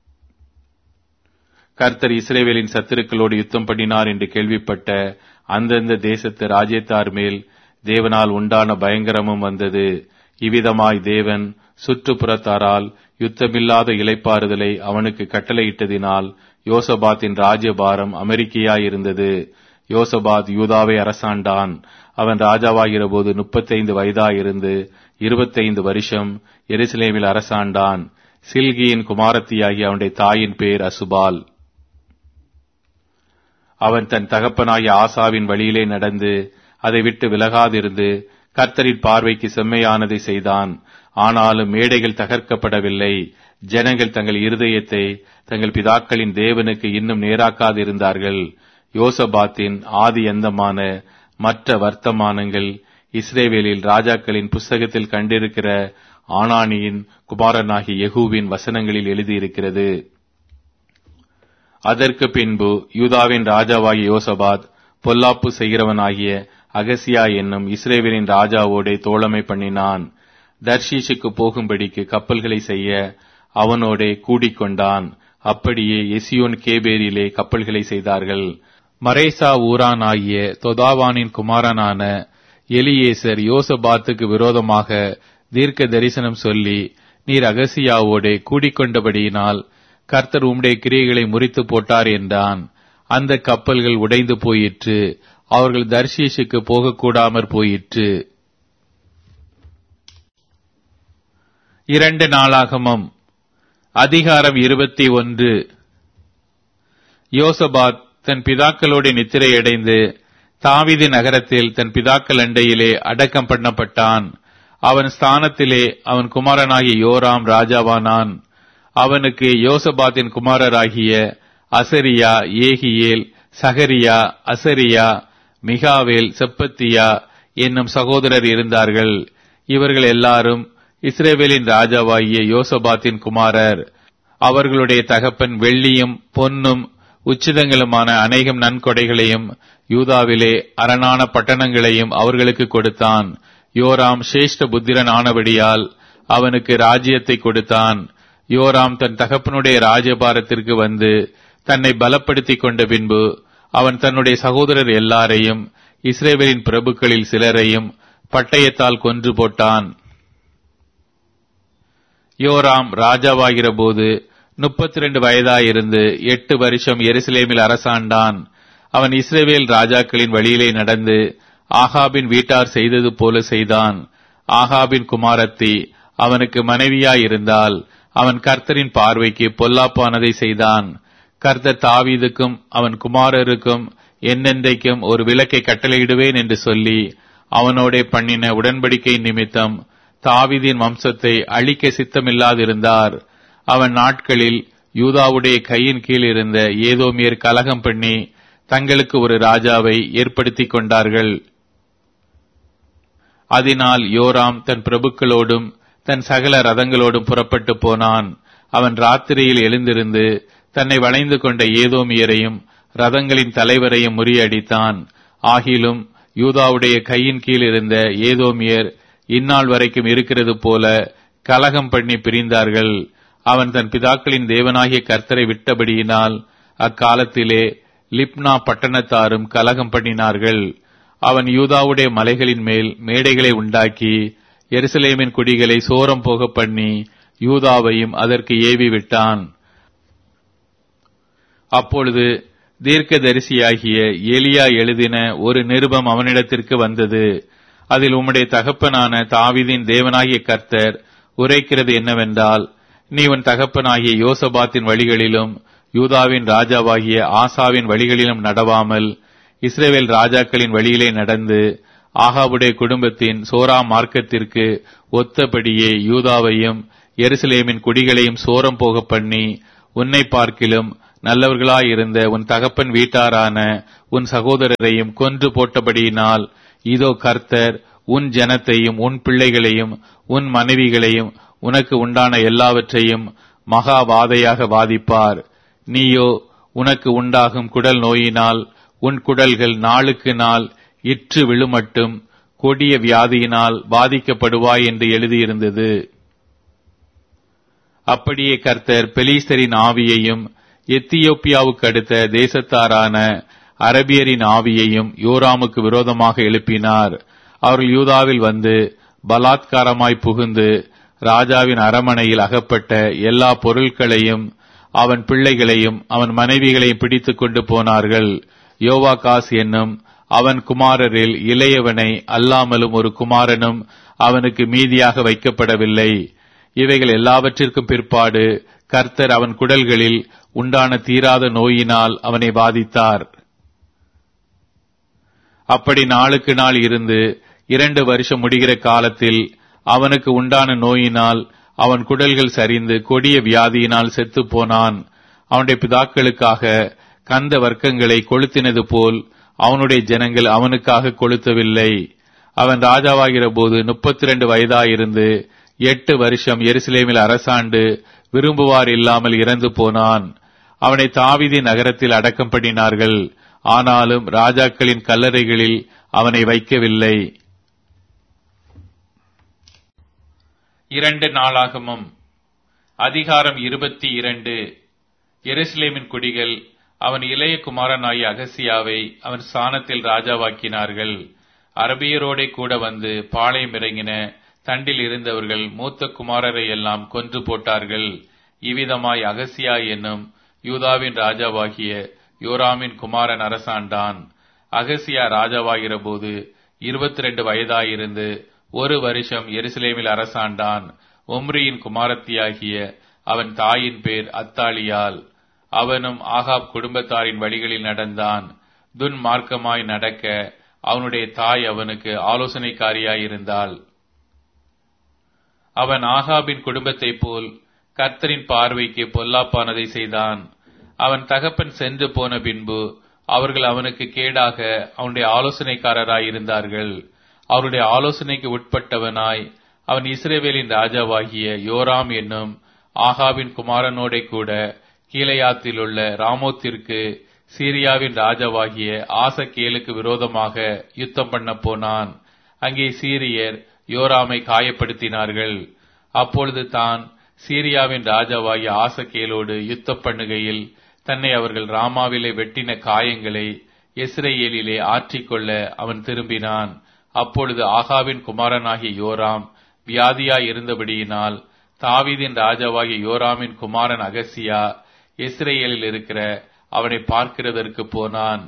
கர்த்தர் இஸ்ரேவேலின் சத்துருக்களோடு யுத்தம் பண்ணினார் என்று கேள்விப்பட்ட அந்தந்த தேசத்து ராஜ்யத்தார் மேல் தேவனால் உண்டான பயங்கரமும் வந்தது இவ்விதமாய் தேவன் சுற்றுப்புறத்தாரால் யுத்தமில்லாத இலைப்பாறுதலை அவனுக்கு கட்டளையிட்டதினால் யோசபாத்தின் ராஜ்யபாரம் அமெரிக்கையாயிருந்தது யோசபாத் யூதாவை அரசாண்டான் அவன் ராஜாவாகிற போது முப்பத்தைந்து வயதாயிருந்து இருபத்தைந்து வருஷம் எருசலேமில் அரசாண்டான் சில்கியின் குமாரத்தியாகி அவனுடைய தாயின் பேர் அசுபால் அவன் தன் தகப்பனாகிய ஆசாவின் வழியிலே நடந்து அதை விட்டு விலகாதிருந்து கர்த்தரின் பார்வைக்கு செம்மையானதை செய்தான் ஆனாலும் மேடைகள் தகர்க்கப்படவில்லை ஜனங்கள் தங்கள் இருதயத்தை தங்கள் பிதாக்களின் தேவனுக்கு இன்னும் நேராக்காதிருந்தார்கள் யோசபாத்தின் ஆதி எந்தமான மற்ற வர்த்தமானங்கள் இஸ்ரேவேலில் ராஜாக்களின் புஸ்தகத்தில் கண்டிருக்கிற ஆனானியின் குமாரனாகிய யெகூவின் வசனங்களில் எழுதியிருக்கிறது அதற்கு பின்பு யூதாவின் ராஜாவாகிய யோசபாத் பொல்லாப்பு செய்கிறவனாகிய அகசியா என்னும் இஸ்ரேவேலின் ராஜாவோடே தோழமை பண்ணினான் தர்ஷீஷுக்கு போகும்படிக்கு கப்பல்களை செய்ய அவனோடே கூடிக்கொண்டான் அப்படியே எசியோன் கேபேரிலே கப்பல்களை செய்தார்கள் மரேசா ஊரான் ஆகிய தொதாவானின் குமாரனான எலியேசர் யோசபாத்துக்கு விரோதமாக தீர்க்க தரிசனம் சொல்லி நீர் அகசியாவோடே கூடிக்கொண்டபடியினால் கர்த்தர் உம்முடைய கிரியைகளை முறித்து போட்டார் என்றான் அந்த கப்பல்கள் உடைந்து போயிற்று அவர்கள் தர்ஷீஷுக்கு போகக்கூடாமற் போயிற்று இரண்டு நாளாகமம் அதிகாரம் இருபத்தி ஒன்று யோசபாத் தன் பிதாக்களோடு நித்திரையடைந்து தாவிதி நகரத்தில் தன் பிதாக்கள் அண்டையிலே அடக்கம் பண்ணப்பட்டான் அவன் ஸ்தானத்திலே அவன் குமாரனாகிய யோராம் ராஜாவானான் அவனுக்கு யோசபாத்தின் குமாரராகிய அசரியா ஏகியேல் சகரியா அசரியா மிகாவேல் செப்பத்தியா என்னும் சகோதரர் இருந்தார்கள் இவர்கள் எல்லாரும் இஸ்ரேவேலின் ராஜாவாகிய யோசபாத்தின் குமாரர் அவர்களுடைய தகப்பன் வெள்ளியும் பொன்னும் உச்சிதங்களுமான அநேகம் நன்கொடைகளையும் யூதாவிலே அரணான பட்டணங்களையும் அவர்களுக்கு கொடுத்தான் யோராம் சிரேஷ்ட புத்திரன் ஆனபடியால் அவனுக்கு ராஜ்யத்தை கொடுத்தான் யோராம் தன் தகப்பனுடைய ராஜபாரத்திற்கு வந்து தன்னை பலப்படுத்திக் கொண்ட பின்பு அவன் தன்னுடைய சகோதரர் எல்லாரையும் இஸ்ரேவேலின் பிரபுக்களில் சிலரையும் பட்டயத்தால் கொன்று போட்டான் யோராம் ராஜாவாகிற போது முப்பத்தி ரெண்டு வயதாயிருந்து எட்டு வருஷம் எருசலேமில் அரசாண்டான் அவன் இஸ்ரேவேல் ராஜாக்களின் வழியிலே நடந்து ஆகாபின் வீட்டார் செய்தது போல செய்தான் ஆகாபின் குமாரத்தி அவனுக்கு மனைவியாயிருந்தால் அவன் கர்த்தரின் பார்வைக்கு பொல்லாப்பானதை செய்தான் கர்த்தர் தாவீதுக்கும் அவன் குமாரருக்கும் என்னென்றைக்கும் ஒரு விளக்கை கட்டளையிடுவேன் என்று சொல்லி அவனோடே பண்ணின உடன்படிக்கை நிமித்தம் தாவீதின் வம்சத்தை அழிக்க சித்தமில்லாதிருந்தார் அவன் நாட்களில் யூதாவுடைய கையின் கீழ் இருந்த ஏதோமியர் கலகம் பண்ணி தங்களுக்கு ஒரு ராஜாவை ஏற்படுத்திக் கொண்டார்கள் அதனால் யோராம் தன் பிரபுக்களோடும் தன் சகல ரதங்களோடும் புறப்பட்டு போனான் அவன் ராத்திரியில் எழுந்திருந்து தன்னை வளைந்து கொண்ட ஏதோமியரையும் ரதங்களின் தலைவரையும் முறியடித்தான் ஆகிலும் யூதாவுடைய கையின் கீழ் இருந்த ஏதோமியர் இந்நாள் வரைக்கும் இருக்கிறது போல கலகம் பண்ணி பிரிந்தார்கள் அவன் தன் பிதாக்களின் தேவனாகிய கர்த்தரை விட்டபடியினால் அக்காலத்திலே லிப்னா பட்டணத்தாரும் கலகம் பண்ணினார்கள் அவன் யூதாவுடைய மலைகளின் மேல் மேடைகளை உண்டாக்கி எருசலேமின் குடிகளை சோரம் போக பண்ணி யூதாவையும் அதற்கு ஏவி விட்டான் அப்பொழுது தீர்க்கதரிசியாகிய எலியா எழுதின ஒரு நிருபம் அவனிடத்திற்கு வந்தது அதில் உம்முடைய தகப்பனான தாவிதின் தேவனாகிய கர்த்தர் உரைக்கிறது என்னவென்றால் நீ உன் தகப்பனாகிய யோசபாத்தின் வழிகளிலும் யூதாவின் ராஜாவாகிய ஆசாவின் வழிகளிலும் நடவாமல் இஸ்ரேவேல் ராஜாக்களின் வழியிலே நடந்து ஆகாவுடைய குடும்பத்தின் சோரா மார்க்கத்திற்கு ஒத்தபடியே யூதாவையும் எருசலேமின் குடிகளையும் சோரம் போக பண்ணி உன்னை பார்க்கிலும் நல்லவர்களாயிருந்த உன் தகப்பன் வீட்டாரான உன் சகோதரரையும் கொன்று போட்டபடியினால் இதோ கர்த்தர் உன் ஜனத்தையும் உன் பிள்ளைகளையும் உன் மனைவிகளையும் உனக்கு உண்டான எல்லாவற்றையும் மகா வாதையாக வாதிப்பார் நீயோ உனக்கு உண்டாகும் குடல் நோயினால் உன் குடல்கள் நாளுக்கு நாள் இற்று விழுமட்டும் கொடிய வியாதியினால் பாதிக்கப்படுவாய் என்று எழுதியிருந்தது அப்படியே கர்த்தர் பெலிஸ்தரின் ஆவியையும் எத்தியோப்பியாவுக்கு அடுத்த தேசத்தாரான அரபியரின் ஆவியையும் யோராமுக்கு விரோதமாக எழுப்பினார் அவர்கள் யூதாவில் வந்து பலாத்காரமாய் புகுந்து ராஜாவின் அரமனையில் அகப்பட்ட எல்லா பொருட்களையும் அவன் பிள்ளைகளையும் அவன் மனைவிகளையும் பிடித்துக் கொண்டு போனார்கள் யோவாகாஸ் என்னும் அவன் குமாரரில் இளையவனை அல்லாமலும் ஒரு குமாரனும் அவனுக்கு மீதியாக வைக்கப்படவில்லை இவைகள் எல்லாவற்றிற்கும் பிற்பாடு கர்த்தர் அவன் குடல்களில் உண்டான தீராத நோயினால் அவனை பாதித்தார் அப்படி நாளுக்கு நாள் இருந்து இரண்டு வருஷம் முடிகிற காலத்தில் அவனுக்கு உண்டான நோயினால் அவன் குடல்கள் சரிந்து கொடிய வியாதியினால் செத்துப் போனான் அவனுடைய பிதாக்களுக்காக கந்த வர்க்கங்களை கொளுத்தினது போல் அவனுடைய ஜனங்கள் அவனுக்காக கொளுத்தவில்லை அவன் ராஜாவாகிற போது முப்பத்தி இரண்டு வயதாயிருந்து எட்டு வருஷம் எருசலேமில் அரசாண்டு விரும்புவார் இல்லாமல் இறந்து போனான் அவனை தாவிதி நகரத்தில் அடக்கம் பண்ணினார்கள் ஆனாலும் ராஜாக்களின் கல்லறைகளில் அவனை வைக்கவில்லை இரண்டு நாளாகமும் அதிகாரம் இருபத்தி இரண்டு எருசலேமின் குடிகள் அவன் இளைய குமாரனாகிய அகசியாவை அவன் ஸ்தானத்தில் ராஜாவாக்கினார்கள் அரபியரோடே கூட வந்து பாளையம் இறங்கின தண்டில் இருந்தவர்கள் மூத்த குமாரரை எல்லாம் கொன்று போட்டார்கள் இவ்விதமாய் அகசியா என்னும் யூதாவின் ராஜாவாகிய யோராமின் குமாரன் அரசாண்டான் அகசியா ராஜாவாகிற போது இருபத்தி ரெண்டு வயதாயிருந்து ஒரு வருஷம் எருசலேமில் அரசாண்டான் ஒம்ரியின் குமாரத்தியாகிய அவன் தாயின் பேர் அத்தாலியால் அவனும் ஆகாப் குடும்பத்தாரின் வழிகளில் நடந்தான் துன்மார்க்கமாய் நடக்க அவனுடைய தாய் அவனுக்கு ஆலோசனைக்காரியாயிருந்தாள் அவன் ஆகாபின் குடும்பத்தைப் போல் கர்த்தரின் பார்வைக்கு பொல்லாப்பானதை செய்தான் அவன் தகப்பன் சென்று போன பின்பு அவர்கள் அவனுக்கு கேடாக அவனுடைய ஆலோசனைக்காரராய் இருந்தார்கள் அவருடைய ஆலோசனைக்கு உட்பட்டவனாய் அவன் இஸ்ரேவேலின் ராஜாவாகிய யோராம் என்னும் ஆகாவின் குமாரனோடே கூட கீழையாத்தில் உள்ள ராமோத்திற்கு சீரியாவின் ராஜாவாகிய ஆசகேலுக்கு விரோதமாக யுத்தம் பண்ண போனான் அங்கே சீரியர் யோராமை காயப்படுத்தினார்கள் அப்பொழுது தான் சீரியாவின் ராஜாவாகிய ஆசகேலோடு யுத்தம் பண்ணுகையில் தன்னை அவர்கள் ராமாவிலே வெட்டின காயங்களை எஸ்ரேலிலே ஆற்றிக்கொள்ள அவன் திரும்பினான் அப்பொழுது ஆகாவின் குமாரனாகிய யோராம் வியாதியாய் இருந்தபடியினால் தாவீதின் ராஜாவாகிய யோராமின் குமாரன் அகசியா இஸ்ரேலில் இருக்கிற அவனை பார்க்கிறதற்கு போனான்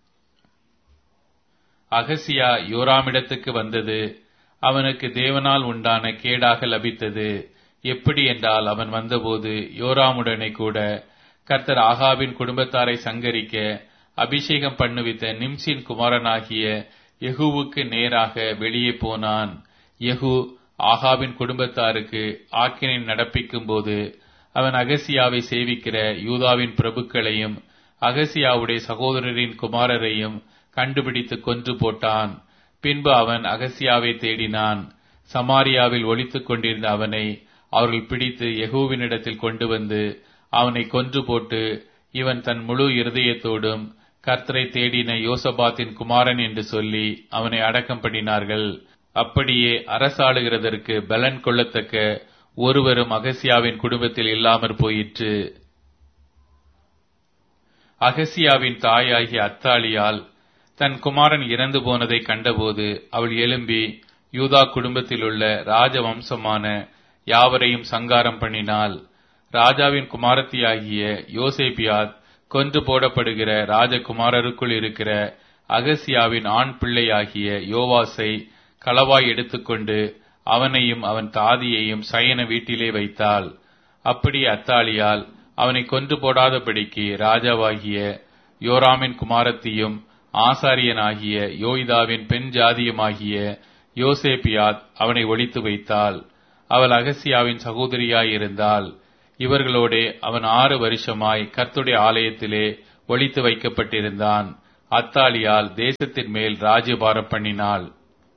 அகசியா யோராமிடத்துக்கு வந்தது அவனுக்கு தேவனால் உண்டான கேடாக லபித்தது எப்படி என்றால் அவன் வந்தபோது யோராமுடனே கூட கர்த்தர் ஆகாவின் குடும்பத்தாரை சங்கரிக்க அபிஷேகம் பண்ணுவித்த நிம்சின் குமாரனாகிய யெகூவுக்கு நேராக வெளியே போனான் யெகூ ஆகாவின் குடும்பத்தாருக்கு ஆக்கினை நடப்பிக்கும் போது அவன் அகசியாவை சேவிக்கிற யூதாவின் பிரபுக்களையும் அகசியாவுடைய சகோதரரின் குமாரரையும் கண்டுபிடித்து கொன்று போட்டான் பின்பு அவன் அகசியாவை தேடினான் சமாரியாவில் ஒளித்துக் கொண்டிருந்த அவனை அவர்கள் பிடித்து யெகூவினிடத்தில் கொண்டு வந்து அவனை கொன்று போட்டு இவன் தன் முழு இருதயத்தோடும் கர்த்தரை தேடின யோசபாத்தின் குமாரன் என்று சொல்லி அவனை அடக்கம் பண்ணினார்கள் அப்படியே அரசாளுகிறதற்கு பலன் கொள்ளத்தக்க ஒருவரும் அகசியாவின் குடும்பத்தில் இல்லாமற் போயிற்று அகசியாவின் தாயாகிய அத்தாலியால் தன் குமாரன் இறந்து போனதை கண்டபோது அவள் எழும்பி யூதா குடும்பத்திலுள்ள ராஜவம்சமான யாவரையும் சங்காரம் பண்ணினாள் ராஜாவின் குமாரத்தியாகிய யோசேபியாத் கொன்று போடப்படுகிற ராஜகுமாரருக்குள் இருக்கிற அகசியாவின் ஆண் பிள்ளையாகிய யோவாசை களவாய் எடுத்துக்கொண்டு அவனையும் அவன் தாதியையும் சயன வீட்டிலே வைத்தாள் அப்படி அத்தாலியால் அவனை கொன்று போடாதபடிக்கு ராஜாவாகிய யோராமின் குமாரத்தியும் ஆசாரியனாகிய யோய்தாவின் பெண் ஜாதியுமாகிய யோசேபியாத் அவனை ஒழித்து வைத்தாள் அவள் அகசியாவின் சகோதரியாயிருந்தாள் இவர்களோடே அவன் ஆறு வருஷமாய் கர்த்துடைய ஆலயத்திலே ஒளித்து வைக்கப்பட்டிருந்தான் அத்தாலியால் தேசத்தின் மேல் ராஜ்யபாரம் பண்ணினாள்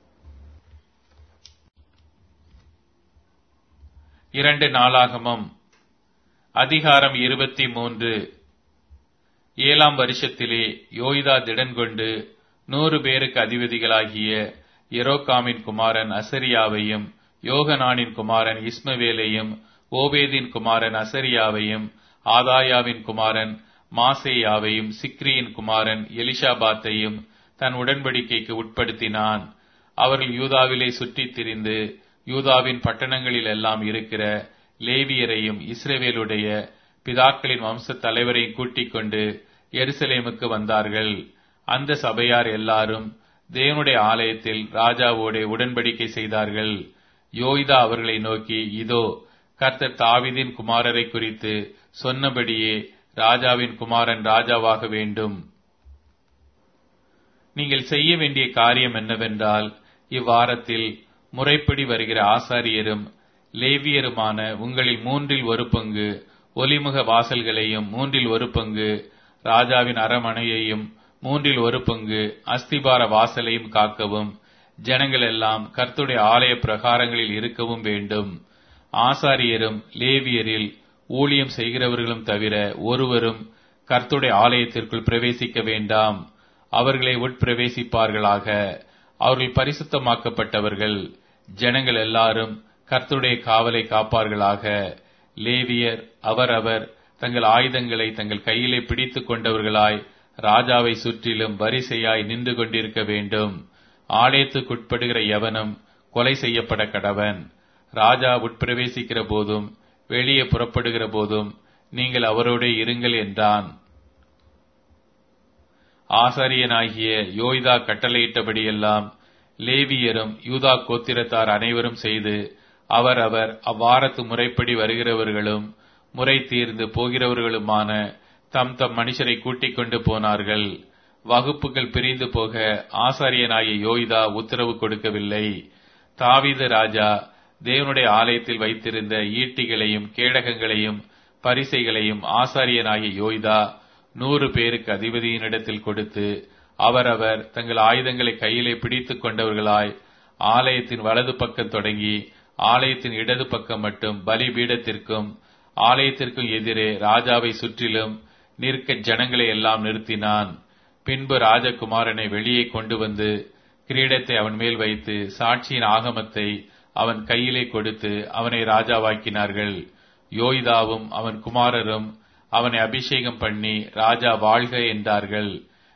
இரண்டு நாளாகமம் அதிகாரம் இருபத்தி மூன்று ஏழாம் வருஷத்திலே யோய்தா திடன் கொண்டு நூறு பேருக்கு அதிபதிகளாகிய எரோகாமின் குமாரன் அசரியாவையும் யோகனானின் குமாரன் இஸ்மவேலையும் ஓபேதின் குமாரன் அசரியாவையும் ஆதாயாவின் குமாரன் மாசேயாவையும் சிக்ரியின் குமாரன் எலிஷாபாத்தையும் தன் உடன்படிக்கைக்கு உட்படுத்தினான் அவர்கள் யூதாவிலே சுற்றித் திரிந்து யூதாவின் பட்டணங்களில் எல்லாம் இருக்கிற லேவியரையும் இஸ்ரேவேலுடைய பிதாக்களின் வம்ச தலைவரையும் கூட்டிக் கொண்டு எருசலேமுக்கு வந்தார்கள் அந்த சபையார் எல்லாரும் தேவனுடைய ஆலயத்தில் ராஜாவோட உடன்படிக்கை செய்தார்கள் யோய்தா அவர்களை நோக்கி இதோ கர்த்தர் தாவிதின் குமாரரை குறித்து சொன்னபடியே ராஜாவின் குமாரன் ராஜாவாக வேண்டும் நீங்கள் செய்ய வேண்டிய காரியம் என்னவென்றால் இவ்வாரத்தில் முறைப்படி வருகிற ஆசாரியரும் லேவியருமான உங்களில் மூன்றில் ஒரு பங்கு ஒலிமுக வாசல்களையும் மூன்றில் ஒரு பங்கு ராஜாவின் அரமனையையும் மூன்றில் ஒரு பங்கு அஸ்திபார வாசலையும் காக்கவும் ஜனங்கள் எல்லாம் கர்த்துடைய ஆலய பிரகாரங்களில் இருக்கவும் வேண்டும் ஆசாரியரும் லேவியரில் ஊழியம் செய்கிறவர்களும் தவிர ஒருவரும் கர்த்துடைய ஆலயத்திற்குள் பிரவேசிக்க வேண்டாம் அவர்களை உட்பிரவேசிப்பார்களாக அவர்கள் பரிசுத்தமாக்கப்பட்டவர்கள் ஜனங்கள் எல்லாரும் கர்த்துடைய காவலை காப்பார்களாக லேவியர் அவரவர் தங்கள் ஆயுதங்களை தங்கள் கையிலே பிடித்துக் கொண்டவர்களாய் ராஜாவை சுற்றிலும் வரிசையாய் நின்று கொண்டிருக்க வேண்டும் ஆலயத்துக்குட்படுகிற எவனும் கொலை செய்யப்பட கடவன் ராஜா உட்பிரவேசிக்கிற போதும் வெளியே புறப்படுகிற போதும் நீங்கள் அவரோட இருங்கள் என்றான் ஆசாரியனாகிய யோய்தா கட்டளையிட்டபடியெல்லாம் லேவியரும் யூதா கோத்திரத்தார் அனைவரும் செய்து அவர் அவர் அவ்வாரத்து முறைப்படி வருகிறவர்களும் முறை தீர்ந்து போகிறவர்களுமான தம் தம் மனுஷரை கூட்டிக் கொண்டு போனார்கள் வகுப்புகள் பிரிந்து போக ஆசாரியனாகிய யோய்தா உத்தரவு கொடுக்கவில்லை தாவீது ராஜா தேவனுடைய ஆலயத்தில் வைத்திருந்த ஈட்டிகளையும் கேடகங்களையும் பரிசைகளையும் ஆசாரியனாகிய யோய்தா நூறு பேருக்கு அதிபதியினிடத்தில் கொடுத்து அவரவர் தங்கள் ஆயுதங்களை கையிலே பிடித்துக் கொண்டவர்களாய் ஆலயத்தின் வலது பக்கம் தொடங்கி ஆலயத்தின் இடது பக்கம் மட்டும் பலிபீடத்திற்கும் ஆலயத்திற்கும் எதிரே ராஜாவை சுற்றிலும் நிற்க ஜனங்களை எல்லாம் நிறுத்தினான் பின்பு ராஜகுமாரனை வெளியே கொண்டு வந்து கிரீடத்தை அவன் மேல் வைத்து சாட்சியின் ஆகமத்தை அவன் கையிலே கொடுத்து அவனை ராஜாவாக்கினார்கள் யோய்தாவும் அவன் குமாரரும் அவனை அபிஷேகம் பண்ணி ராஜா வாழ்க என்றார்கள்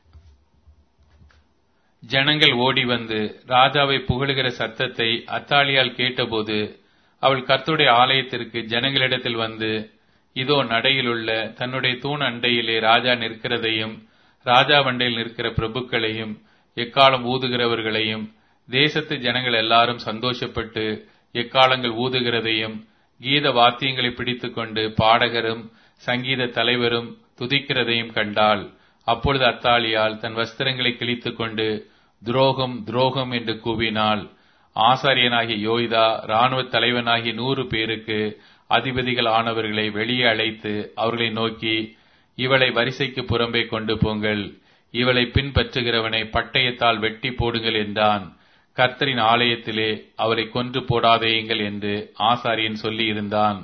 ஜனங்கள் ஓடி வந்து ராஜாவை புகழுகிற சத்தத்தை அத்தாலியால் கேட்டபோது அவள் கர்த்துடைய ஆலயத்திற்கு ஜனங்களிடத்தில் வந்து இதோ நடையிலுள்ள தன்னுடைய தூண் அண்டையிலே ராஜா நிற்கிறதையும் ராஜா வண்டையில் நிற்கிற பிரபுக்களையும் எக்காலம் ஊதுகிறவர்களையும் தேசத்து ஜனங்கள் எல்லாரும் சந்தோஷப்பட்டு எக்காலங்கள் ஊதுகிறதையும் கீத வாத்தியங்களை பிடித்துக்கொண்டு பாடகரும் சங்கீத தலைவரும் துதிக்கிறதையும் கண்டாள் அப்பொழுது அத்தாலியால் தன் வஸ்திரங்களை கிழித்துக் கொண்டு துரோகம் துரோகம் என்று கூவினாள் ஆசாரியனாகிய யோய்தா ராணுவ தலைவனாகிய நூறு பேருக்கு அதிபதிகள் ஆனவர்களை வெளியே அழைத்து அவர்களை நோக்கி இவளை வரிசைக்கு புறம்பே கொண்டு போங்கள் இவளை பின்பற்றுகிறவனை பட்டயத்தால் வெட்டி போடுங்கள் என்றான் கர்த்தரின் ஆலயத்திலே அவரை கொன்று போடாதேயுங்கள் என்று ஆசாரியன் சொல்லி இருந்தான்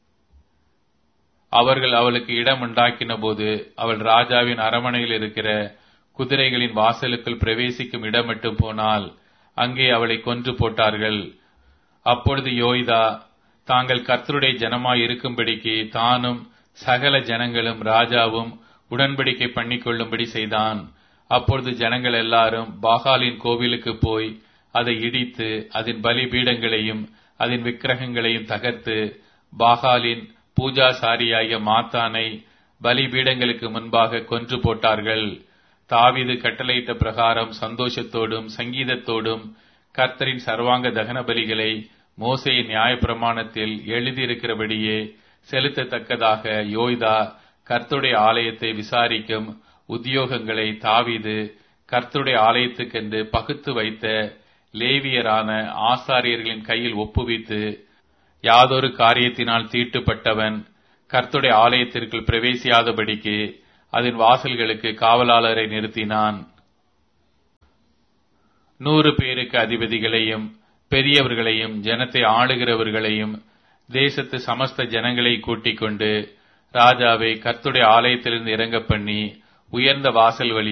அவர்கள் அவளுக்கு இடம் உண்டாக்கின போது அவள் ராஜாவின் அரமனையில் இருக்கிற குதிரைகளின் வாசலுக்குள் பிரவேசிக்கும் இடம் மட்டும் போனால் அங்கே அவளை கொன்று போட்டார்கள் அப்பொழுது யோய்தா தாங்கள் கர்த்தருடைய ஜனமாய் இருக்கும்படிக்கு தானும் சகல ஜனங்களும் ராஜாவும் உடன்படிக்கை பண்ணிக்கொள்ளும்படி செய்தான் அப்பொழுது ஜனங்கள் எல்லாரும் பாகாலின் கோவிலுக்கு போய் அதை இடித்து அதன் பலிபீடங்களையும் அதன் விக்கிரகங்களையும் தகர்த்து பாகாலின் பூஜாசாரியாகிய மாத்தானை பலிபீடங்களுக்கு முன்பாக கொன்று போட்டார்கள் தாவிது கட்டளையிட்ட பிரகாரம் சந்தோஷத்தோடும் சங்கீதத்தோடும் கர்த்தரின் சர்வாங்க தகன பலிகளை மோசையின் நியாயப்பிரமாணத்தில் எழுதியிருக்கிறபடியே செலுத்தத்தக்கதாக யோய்தா கர்த்தருடைய ஆலயத்தை விசாரிக்கும் உத்தியோகங்களை தாவிது கர்த்தருடைய ஆலயத்துக்கென்று பகுத்து வைத்த லேவியரான ஆசாரியர்களின் கையில் ஒப்புவித்து யாதொரு காரியத்தினால் தீட்டுப்பட்டவன் கர்த்துடைய ஆலயத்திற்குள் பிரவேசியாதபடிக்கு அதன் வாசல்களுக்கு காவலாளரை நிறுத்தினான் நூறு பேருக்கு அதிபதிகளையும் பெரியவர்களையும் ஜனத்தை ஆளுகிறவர்களையும் தேசத்து சமஸ்த ஜனங்களை கூட்டிக் கொண்டு ராஜாவை கர்த்துடைய ஆலயத்திலிருந்து இறங்க பண்ணி உயர்ந்த வாசல் வழி